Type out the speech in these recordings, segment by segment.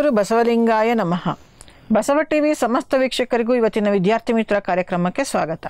ಗುರು ಬಸವಲಿಂಗಾಯ ನಮಃ ಬಸವ ಟಿವಿ ಸಮಸ್ತ ವೀಕ್ಷಕರಿಗೂ ಇವತ್ತಿನ ವಿದ್ಯಾರ್ಥಿ ಮಿತ್ರ ಕಾರ್ಯಕ್ರಮಕ್ಕೆ ಸ್ವಾಗತ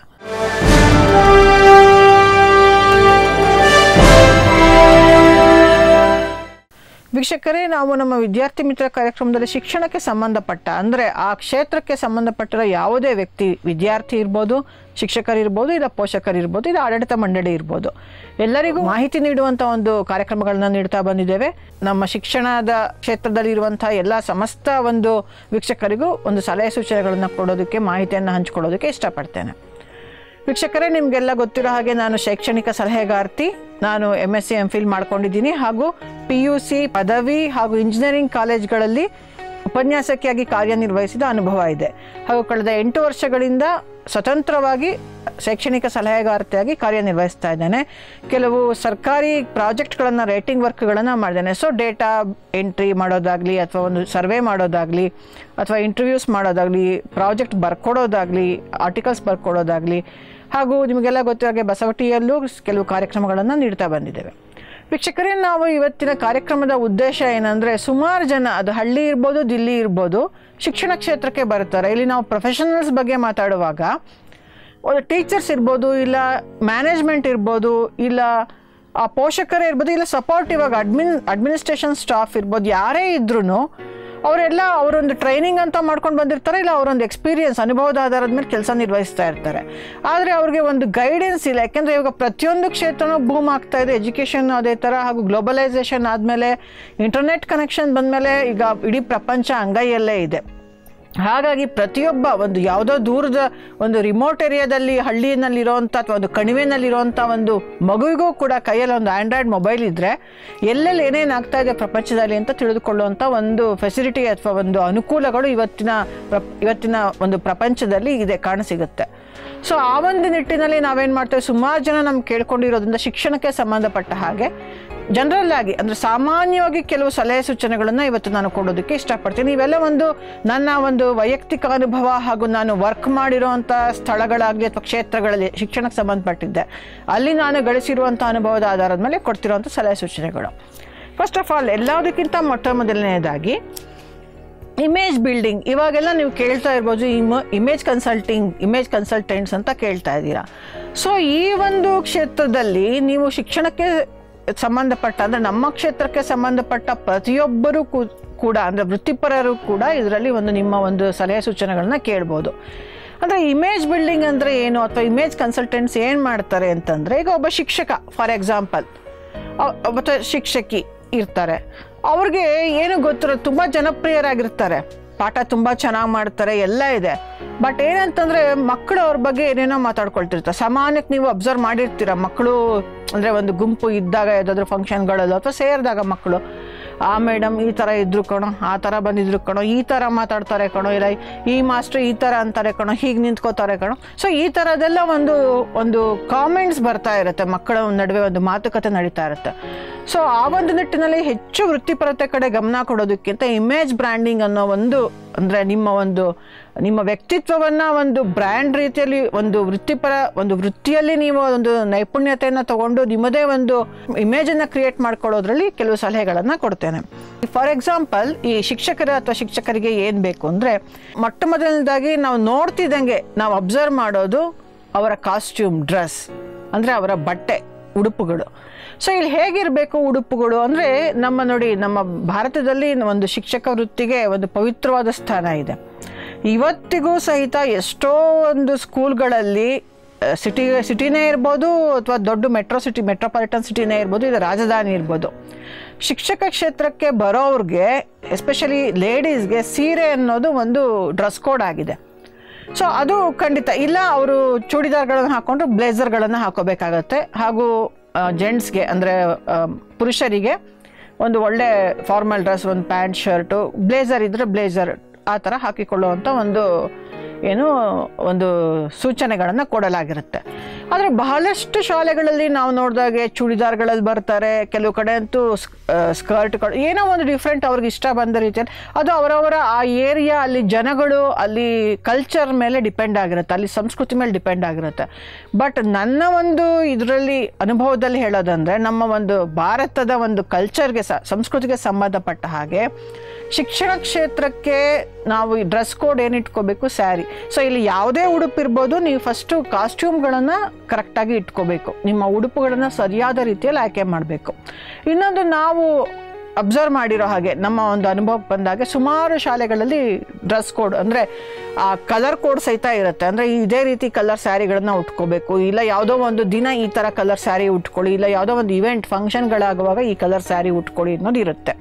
ವೀಕ್ಷಕರೇ ನಾವು ನಮ್ಮ ವಿದ್ಯಾರ್ಥಿ ಮಿತ್ರ ಕಾರ್ಯಕ್ರಮದಲ್ಲಿ ಶಿಕ್ಷಣಕ್ಕೆ ಸಂಬಂಧಪಟ್ಟ ಅಂದರೆ ಆ ಕ್ಷೇತ್ರಕ್ಕೆ ಸಂಬಂಧಪಟ್ಟಿರೋ ಯಾವುದೇ ವ್ಯಕ್ತಿ ವಿದ್ಯಾರ್ಥಿ ಇರ್ಬೋದು ಶಿಕ್ಷಕರಿರ್ಬೋದು ಇಲ್ಲ ಪೋಷಕರಿರ್ಬೋದು ಇಲ್ಲ ಆಡಳಿತ ಮಂಡಳಿ ಇರ್ಬೋದು ಎಲ್ಲರಿಗೂ ಮಾಹಿತಿ ನೀಡುವಂಥ ಒಂದು ಕಾರ್ಯಕ್ರಮಗಳನ್ನ ನೀಡ್ತಾ ಬಂದಿದ್ದೇವೆ ನಮ್ಮ ಶಿಕ್ಷಣದ ಕ್ಷೇತ್ರದಲ್ಲಿ ಇರುವಂಥ ಎಲ್ಲ ಸಮಸ್ತ ಒಂದು ವೀಕ್ಷಕರಿಗೂ ಒಂದು ಸಲಹೆ ಸೂಚನೆಗಳನ್ನು ಕೊಡೋದಕ್ಕೆ ಮಾಹಿತಿಯನ್ನು ಹಂಚಿಕೊಳ್ಳೋದಕ್ಕೆ ಇಷ್ಟಪಡ್ತೇನೆ ವೀಕ್ಷಕರೇ ನಿಮಗೆಲ್ಲ ಗೊತ್ತಿರೋ ಹಾಗೆ ನಾನು ಶೈಕ್ಷಣಿಕ ಸಲಹೆಗಾರ್ತಿ ನಾನು M S C M Phil ಮಾಡ್ಕೊಂಡಿದ್ದೀನಿ ಹಾಗೂ ಪಿ ಯು ಸಿ ಪದವಿ ಹಾಗೂ ಇಂಜಿನಿಯರಿಂಗ್ ಕಾಲೇಜ್ಗಳಲ್ಲಿ ಉಪನ್ಯಾಸಕಿಯಾಗಿ ಕಾರ್ಯನಿರ್ವಹಿಸಿದ ಅನುಭವ ಇದೆ ಹಾಗೂ ಕಳೆದ ಎಂಟು ವರ್ಷಗಳಿಂದ ಸ್ವತಂತ್ರವಾಗಿ ಶೈಕ್ಷಣಿಕ ಸಲಹೆಗಾರ್ತಿಯಾಗಿ ಕಾರ್ಯನಿರ್ವಹಿಸ್ತಾ ಇದ್ದೇನೆ ಕೆಲವು ಸರ್ಕಾರಿ ಪ್ರಾಜೆಕ್ಟ್ಗಳನ್ನು ರೇಟಿಂಗ್ ವರ್ಕ್ಗಳನ್ನು ಮಾಡಿದ್ದೇನೆ ಸೊ ಡೇಟಾ ಎಂಟ್ರಿ ಮಾಡೋದಾಗಲಿ ಅಥವಾ ಒಂದು ಸರ್ವೆ ಮಾಡೋದಾಗಲಿ ಅಥವಾ ಇಂಟರ್ವ್ಯೂಸ್ ಮಾಡೋದಾಗಲಿ ಪ್ರಾಜೆಕ್ಟ್ ಬರ್ಕೊಡೋದಾಗಲಿ ಆರ್ಟಿಕಲ್ಸ್ ಬರ್ಕೊಡೋದಾಗಲಿ ಹಾಗೂ ನಿಮಗೆಲ್ಲ ಗೊತ್ತಿರೋ ಹಾಗೆ ಬಸವಟಿಯಲ್ಲೂ ಕೆಲವು ಕಾರ್ಯಕ್ರಮಗಳನ್ನು ನೀಡ್ತಾ ಬಂದಿದ್ದೇವೆ ವೀಕ್ಷಕರೇ ನಾವು ಇವತ್ತಿನ ಕಾರ್ಯಕ್ರಮದ ಉದ್ದೇಶ ಏನಂದರೆ ಸುಮಾರು ಜನ ಅದು ಹಳ್ಳಿ ಇರ್ಬೋದು ದಿಲ್ಲಿ ಇರ್ಬೋದು ಶಿಕ್ಷಣ ಕ್ಷೇತ್ರಕ್ಕೆ ಬರ್ತಾರೆ ಇಲ್ಲಿ ನಾವು ಪ್ರೊಫೆಷನಲ್ಸ್ ಬಗ್ಗೆ ಮಾತಾಡುವಾಗ ಒಂದು ಟೀಚರ್ಸ್ ಇರ್ಬೋದು ಇಲ್ಲ ಮ್ಯಾನೇಜ್ಮೆಂಟ್ ಇರ್ಬೋದು ಇಲ್ಲ ಆ ಪೋಷಕರೇ ಇರ್ಬೋದು ಇಲ್ಲ ಸಪೋರ್ಟ್ ಇವಾಗ ಅಡ್ಮಿನ್ ಅಡ್ಮಿನಿಸ್ಟ್ರೇಷನ್ ಸ್ಟಾಫ್ ಇರ್ಬೋದು ಯಾರೇ ಇದ್ರೂ ಅವರೆಲ್ಲ ಅವರೊಂದು ಟ್ರೈನಿಂಗ್ ಅಂತ ಮಾಡ್ಕೊಂಡು ಬಂದಿರ್ತಾರೆ ಇಲ್ಲ ಅವರೊಂದು ಎಕ್ಸ್ಪೀರಿಯನ್ಸ್ ಅನುಭವದ ಆಧಾರದ ಮೇಲೆ ಕೆಲಸ ನಿರ್ವಹಿಸ್ತಾ ಇರ್ತಾರೆ ಆದರೆ ಅವ್ರಿಗೆ ಒಂದು ಗೈಡೆನ್ಸ್ ಇಲ್ಲ ಯಾಕೆಂದರೆ ಇವಾಗ ಪ್ರತಿಯೊಂದು ಕ್ಷೇತ್ರನೂ ಬೂಮ್ ಆಗ್ತಾ ಇದೆ ಎಜುಕೇಷನ್ ಅದೇ ಥರ ಹಾಗೂ ಗ್ಲೋಬಲೈಸೇಷನ್ ಆದಮೇಲೆ ಇಂಟರ್ನೆಟ್ ಕನೆಕ್ಷನ್ ಬಂದಮೇಲೆ ಈಗ ಇಡೀ ಪ್ರಪಂಚ ಅಂಗೈಯಲ್ಲೇ ಇದೆ ಹಾಗಾಗಿ ಪ್ರತಿಯೊಬ್ಬ ಒಂದು ಯಾವುದೋ ದೂರದ ಒಂದು ರಿಮೋಟ್ ಏರಿಯಾದಲ್ಲಿ ಹಳ್ಳಿನಲ್ಲಿರೋಂಥ ಅಥವಾ ಒಂದು ಕಣಿವೆನಲ್ಲಿರೋಂಥ ಒಂದು ಮಗುವಿಗೂ ಕೂಡ ಕೈಯಲ್ಲಿ ಒಂದು ಆ್ಯಂಡ್ರಾಯ್ಡ್ ಮೊಬೈಲ್ ಇದ್ದರೆ ಎಲ್ಲೆಲ್ಲಿ ಏನೇನು ಆಗ್ತಾ ಇದೆ ಪ್ರಪಂಚದಲ್ಲಿ ಅಂತ ತಿಳಿದುಕೊಳ್ಳುವಂಥ ಒಂದು ಫೆಸಿಲಿಟಿ ಅಥವಾ ಒಂದು ಅನುಕೂಲಗಳು ಇವತ್ತಿನ ಪ್ರ- ಇವತ್ತಿನ ಒಂದು ಪ್ರಪಂಚದಲ್ಲಿ ಇದೆ ಕಾಣಸಿಗುತ್ತೆ ಸೊ ಆ ಒಂದು ನಿಟ್ಟಿನಲ್ಲಿ ನಾವೇನು ಮಾಡ್ತೇವೆ ಸುಮಾರು ಜನ ನಮ್ಗೆ ಕೇಳ್ಕೊಂಡಿರೋದ್ರಿಂದ ಶಿಕ್ಷಣಕ್ಕೆ ಸಂಬಂಧಪಟ್ಟ ಹಾಗೆ ಜನರಲ್ ಆಗಿ ಅಂದರೆ ಸಾಮಾನ್ಯವಾಗಿ ಕೆಲವು ಸಲಹೆ ಸೂಚನೆಗಳನ್ನು ಇವತ್ತು ನಾನು ಕೊಡೋದಕ್ಕೆ ಇಷ್ಟಪಡ್ತೀನಿ ಇವೆಲ್ಲ ಒಂದು ನನ್ನ ಒಂದು ವೈಯಕ್ತಿಕ ಅನುಭವ ಹಾಗೂ ನಾನು ವರ್ಕ್ ಮಾಡಿರೋವಂಥ ಸ್ಥಳಗಳಾಗಲಿ ಅಥವಾ ಕ್ಷೇತ್ರಗಳಲ್ಲಿ ಶಿಕ್ಷಣಕ್ಕೆ ಸಂಬಂಧಪಟ್ಟಿದ್ದೆ ಅಲ್ಲಿ ನಾನು ಗಳಿಸಿರುವಂಥ ಅನುಭವದ ಆಧಾರದ ಮೇಲೆ ಕೊಡ್ತಿರೋವಂಥ ಸಲಹೆ ಸೂಚನೆಗಳು ಫಸ್ಟ್ ಆಫ್ ಆಲ್ ಎಲ್ಲದಕ್ಕಿಂತ ಮೊಟ್ಟ ಮೊದಲನೇದಾಗಿ ಇಮೇಜ್ ಬಿಲ್ಡಿಂಗ್ ಇವಾಗೆಲ್ಲ ನೀವು ಕೇಳ್ತಾ ಇರ್ಬೋದು ಇಮ ಇಮೇಜ್ ಕನ್ಸಲ್ಟಿಂಗ್ ಇಮೇಜ್ ಕನ್ಸಲ್ಟೆಂಟ್ಸ್ ಅಂತ ಕೇಳ್ತಾ ಇದ್ದೀರಾ ಸೊ ಈ ಒಂದು ಕ್ಷೇತ್ರದಲ್ಲಿ ನೀವು ಶಿಕ್ಷಣಕ್ಕೆ ಸಂಬಂಧಪಟ್ಟ ಅಂದರೆ ನಮ್ಮ ಕ್ಷೇತ್ರಕ್ಕೆ ಸಂಬಂಧಪಟ್ಟ ಪ್ರತಿಯೊಬ್ಬರೂ ಕೂ- ಕೂಡ ಅಂದರೆ ವೃತ್ತಿಪರರು ಕೂಡ ಇದರಲ್ಲಿ ಒಂದು ನಿಮ್ಮ ಒಂದು ಸಲಹೆ ಸೂಚನೆಗಳನ್ನ ಕೇಳ್ಬೋದು ಅಂದರೆ ಇಮೇಜ್ ಬಿಲ್ಡಿಂಗ್ ಅಂದರೆ ಏನು ಅಥವಾ ಇಮೇಜ್ ಕನ್ಸಲ್ಟೆಂಟ್ಸ್ ಏನು ಮಾಡ್ತಾರೆ ಅಂತಂದರೆ ಈಗ ಒಬ್ಬ ಶಿಕ್ಷಕ ಫಾರ್ ಎಕ್ಸಾಂಪಲ್ ಮತ್ತು ಶಿಕ್ಷಕಿ ಇರ್ತಾರೆ ಅವ್ರಿಗೆ ಏನು ಗೊತ್ತಿರೋ ತುಂಬ ಜನಪ್ರಿಯರಾಗಿರ್ತಾರೆ ಪಾಠ ತುಂಬ ಚೆನ್ನಾಗಿ ಮಾಡ್ತಾರೆ ಎಲ್ಲ ಇದೆ ಬಟ್ ಏನಂತಂದರೆ ಮಕ್ಕಳು ಅವ್ರ ಬಗ್ಗೆ ಏನೇನೋ ಮಾತಾಡ್ಕೊಳ್ತಿರ್ತಾರೆ ಸಾಮಾನ್ಯಕ್ಕೆ ನೀವು ಅಬ್ಸರ್ವ್ ಮಾಡಿರ್ತೀರ ಮಕ್ಕಳು ಅಂದರೆ ಒಂದು ಗುಂಪು ಇದ್ದಾಗ ಯಾವುದಾದ್ರೂ ಫಂಕ್ಷನ್ಗಳಲ್ಲೋ ಅಥವಾ ಸೇರಿದಾಗ ಮಕ್ಕಳು ಆ ಮೇಡಮ್ ಈ ಥರ ಇದ್ರು ಕಣೋ ಆ ಥರ ಬಂದಿದ್ರು ಕಣೋ ಈ ಥರ ಮಾತಾಡ್ತಾರೆ ಕಣೋ ಇಲ್ಲ ಈ ಮಾಸ್ಟ್ರು ಈ ಥರ ಅಂತಾರೆ ಕಣೋ ಹೀಗೆ ನಿಂತ್ಕೋತಾರೆ ಕಣೋ ಸೊ ಈ ಥರದೆಲ್ಲ ಒಂದು ಒಂದು ಕಾಮೆಂಟ್ಸ್ ಬರ್ತಾ ಇರುತ್ತೆ ಮಕ್ಕಳ ನಡುವೆ ಒಂದು ಮಾತುಕತೆ ನಡೀತಾ ಇರುತ್ತೆ ಸೊ ಆ ಒಂದು ನಿಟ್ಟಿನಲ್ಲಿ ಹೆಚ್ಚು ವೃತ್ತಿಪರತೆ ಕಡೆ ಗಮನ ಕೊಡೋದಕ್ಕಿಂತ ಇಮೇಜ್ ಬ್ರ್ಯಾಂಡಿಂಗ್ ಅನ್ನೋ ಒಂದು ಅಂದರೆ ನಿಮ್ಮ ಒಂದು ನಿಮ್ಮ ವ್ಯಕ್ತಿತ್ವವನ್ನು ಒಂದು ಬ್ರ್ಯಾಂಡ್ ರೀತಿಯಲ್ಲಿ ಒಂದು ವೃತ್ತಿಪರ ಒಂದು ವೃತ್ತಿಯಲ್ಲಿ ನೀವು ಒಂದು ನೈಪುಣ್ಯತೆಯನ್ನು ತಗೊಂಡು ನಿಮ್ಮದೇ ಒಂದು ಇಮೇಜನ್ನು ಕ್ರಿಯೇಟ್ ಮಾಡ್ಕೊಳ್ಳೋದ್ರಲ್ಲಿ ಕೆಲವು ಸಲಹೆಗಳನ್ನು ಕೊಡ್ತೇನೆ ಫಾರ್ ಎಕ್ಸಾಂಪಲ್ ಈ ಶಿಕ್ಷಕರ ಅಥವಾ ಶಿಕ್ಷಕರಿಗೆ ಏನು ಬೇಕು ಅಂದರೆ ಮೊಟ್ಟ ಮೊದಲನೇದಾಗಿ ನಾವು ನೋಡ್ತಿದ್ದಂಗೆ ನಾವು ಅಬ್ಸರ್ವ್ ಮಾಡೋದು ಅವರ ಕಾಸ್ಟ್ಯೂಮ್ ಡ್ರೆಸ್ ಅಂದರೆ ಅವರ ಬಟ್ಟೆ ಉಡುಪುಗಳು ಸೊ ಇಲ್ಲಿ ಹೇಗಿರಬೇಕು ಉಡುಪುಗಳು ಅಂದರೆ ನಮ್ಮ ನೋಡಿ ನಮ್ಮ ಭಾರತದಲ್ಲಿ ಒಂದು ಶಿಕ್ಷಕ ವೃತ್ತಿಗೆ ಒಂದು ಪವಿತ್ರವಾದ ಸ್ಥಾನ ಇದೆ ಇವತ್ತಿಗೂ ಸಹಿತ ಎಷ್ಟೋ ಒಂದು ಸ್ಕೂಲ್ಗಳಲ್ಲಿ ಸಿಟಿ ಸಿಟಿನೇ ಇರ್ಬೋದು ಅಥವಾ ದೊಡ್ಡ ಮೆಟ್ರೋ ಸಿಟಿ ಮೆಟ್ರೋಪಾಲಿಟನ್ ಸಿಟಿನೇ ಇರ್ಬೋದು ಇದು ರಾಜಧಾನಿ ಇರ್ಬೋದು ಶಿಕ್ಷಕ ಕ್ಷೇತ್ರಕ್ಕೆ ಬರೋವ್ರಿಗೆ ಎಸ್ಪೆಷಲಿ ಲೇಡೀಸ್ಗೆ ಸೀರೆ ಅನ್ನೋದು ಒಂದು ಡ್ರೆಸ್ ಕೋಡ್ ಆಗಿದೆ ಸೊ ಅದು ಖಂಡಿತ ಇಲ್ಲ ಅವರು ಚೂಡಿದಾರ್ಗಳನ್ನು ಹಾಕ್ಕೊಂಡು ಬ್ಲೇಸರ್ಗಳನ್ನು ಹಾಕೋಬೇಕಾಗತ್ತೆ ಹಾಗೂ ಜೆಂಟ್ಸ್ಗೆ ಅಂದರೆ ಪುರುಷರಿಗೆ ಒಂದು ಒಳ್ಳೆ ಫಾರ್ಮಲ್ ಡ್ರೆಸ್ ಒಂದು ಪ್ಯಾಂಟ್ ಶರ್ಟು ಬ್ಲೇಸರ್ ಇದ್ದರೆ ಬ್ಲೇಸರ್ ಆ ಥರ ಹಾಕಿಕೊಳ್ಳುವಂಥ ಒಂದು ಏನು ಒಂದು ಸೂಚನೆಗಳನ್ನು ಕೊಡಲಾಗಿರುತ್ತೆ ಆದರೆ ಬಹಳಷ್ಟು ಶಾಲೆಗಳಲ್ಲಿ ನಾವು ನೋಡಿದಾಗೆ ಚೂಡಿದಾರ್ಗಳಲ್ಲಿ ಬರ್ತಾರೆ ಕೆಲವು ಕಡೆ ಅಂತೂ ಸ್ಕರ್ಟ್ಗಳು ಏನೋ ಒಂದು ಡಿಫ್ರೆಂಟ್ ಅವ್ರಿಗೆ ಇಷ್ಟ ಬಂದ ರೀತಿಯಲ್ಲಿ ಅದು ಅವರವರ ಆ ಏರಿಯಾ ಅಲ್ಲಿ ಜನಗಳು ಅಲ್ಲಿ ಕಲ್ಚರ್ ಮೇಲೆ ಡಿಪೆಂಡ್ ಆಗಿರುತ್ತೆ ಅಲ್ಲಿ ಸಂಸ್ಕೃತಿ ಮೇಲೆ ಡಿಪೆಂಡ್ ಆಗಿರುತ್ತೆ ಬಟ್ ನನ್ನ ಒಂದು ಇದರಲ್ಲಿ ಅನುಭವದಲ್ಲಿ ಹೇಳೋದಂದರೆ ನಮ್ಮ ಒಂದು ಭಾರತದ ಒಂದು ಕಲ್ಚರ್ಗೆ ಸ ಸಂಸ್ಕೃತಿಗೆ ಸಂಬಂಧಪಟ್ಟ ಹಾಗೆ ಶಿಕ್ಷಣ ಕ್ಷೇತ್ರಕ್ಕೆ ನಾವು ಡ್ರೆಸ್ ಕೋಡ್ ಏನು ಇಟ್ಕೋಬೇಕು ಸ್ಯಾರಿ ಸೊ ಇಲ್ಲಿ ಯಾವುದೇ ಉಡುಪು ಇರ್ಬೋದು ನೀವು ಫಸ್ಟು ಕಾಸ್ಟ್ಯೂಮ್ಗಳನ್ನು ಕರೆಕ್ಟಾಗಿ ಇಟ್ಕೋಬೇಕು ನಿಮ್ಮ ಉಡುಪುಗಳನ್ನು ಸರಿಯಾದ ರೀತಿಯಲ್ಲಿ ಆಯ್ಕೆ ಮಾಡಬೇಕು ಇನ್ನೊಂದು ನಾವು ಅಬ್ಸರ್ವ್ ಮಾಡಿರೋ ಹಾಗೆ ನಮ್ಮ ಒಂದು ಅನುಭವಕ್ಕೆ ಬಂದಾಗ ಸುಮಾರು ಶಾಲೆಗಳಲ್ಲಿ ಡ್ರೆಸ್ ಕೋಡ್ ಅಂದರೆ ಆ ಕಲರ್ ಕೋಡ್ ಸಹಿತ ಇರುತ್ತೆ ಅಂದರೆ ಇದೇ ರೀತಿ ಕಲರ್ ಸ್ಯಾರಿಗಳನ್ನ ಉಟ್ಕೋಬೇಕು ಇಲ್ಲ ಯಾವುದೋ ಒಂದು ದಿನ ಈ ಥರ ಕಲರ್ ಸ್ಯಾರಿ ಉಟ್ಕೊಳ್ಳಿ ಇಲ್ಲ ಯಾವುದೋ ಒಂದು ಇವೆಂಟ್ ಫಂಕ್ಷನ್ಗಳಾಗುವಾಗ ಈ ಕಲರ್ ಸ್ಯಾರಿ ಉಟ್ಕೊಳ್ಳಿ ಅನ್ನೋದು ಇರುತ್ತೆ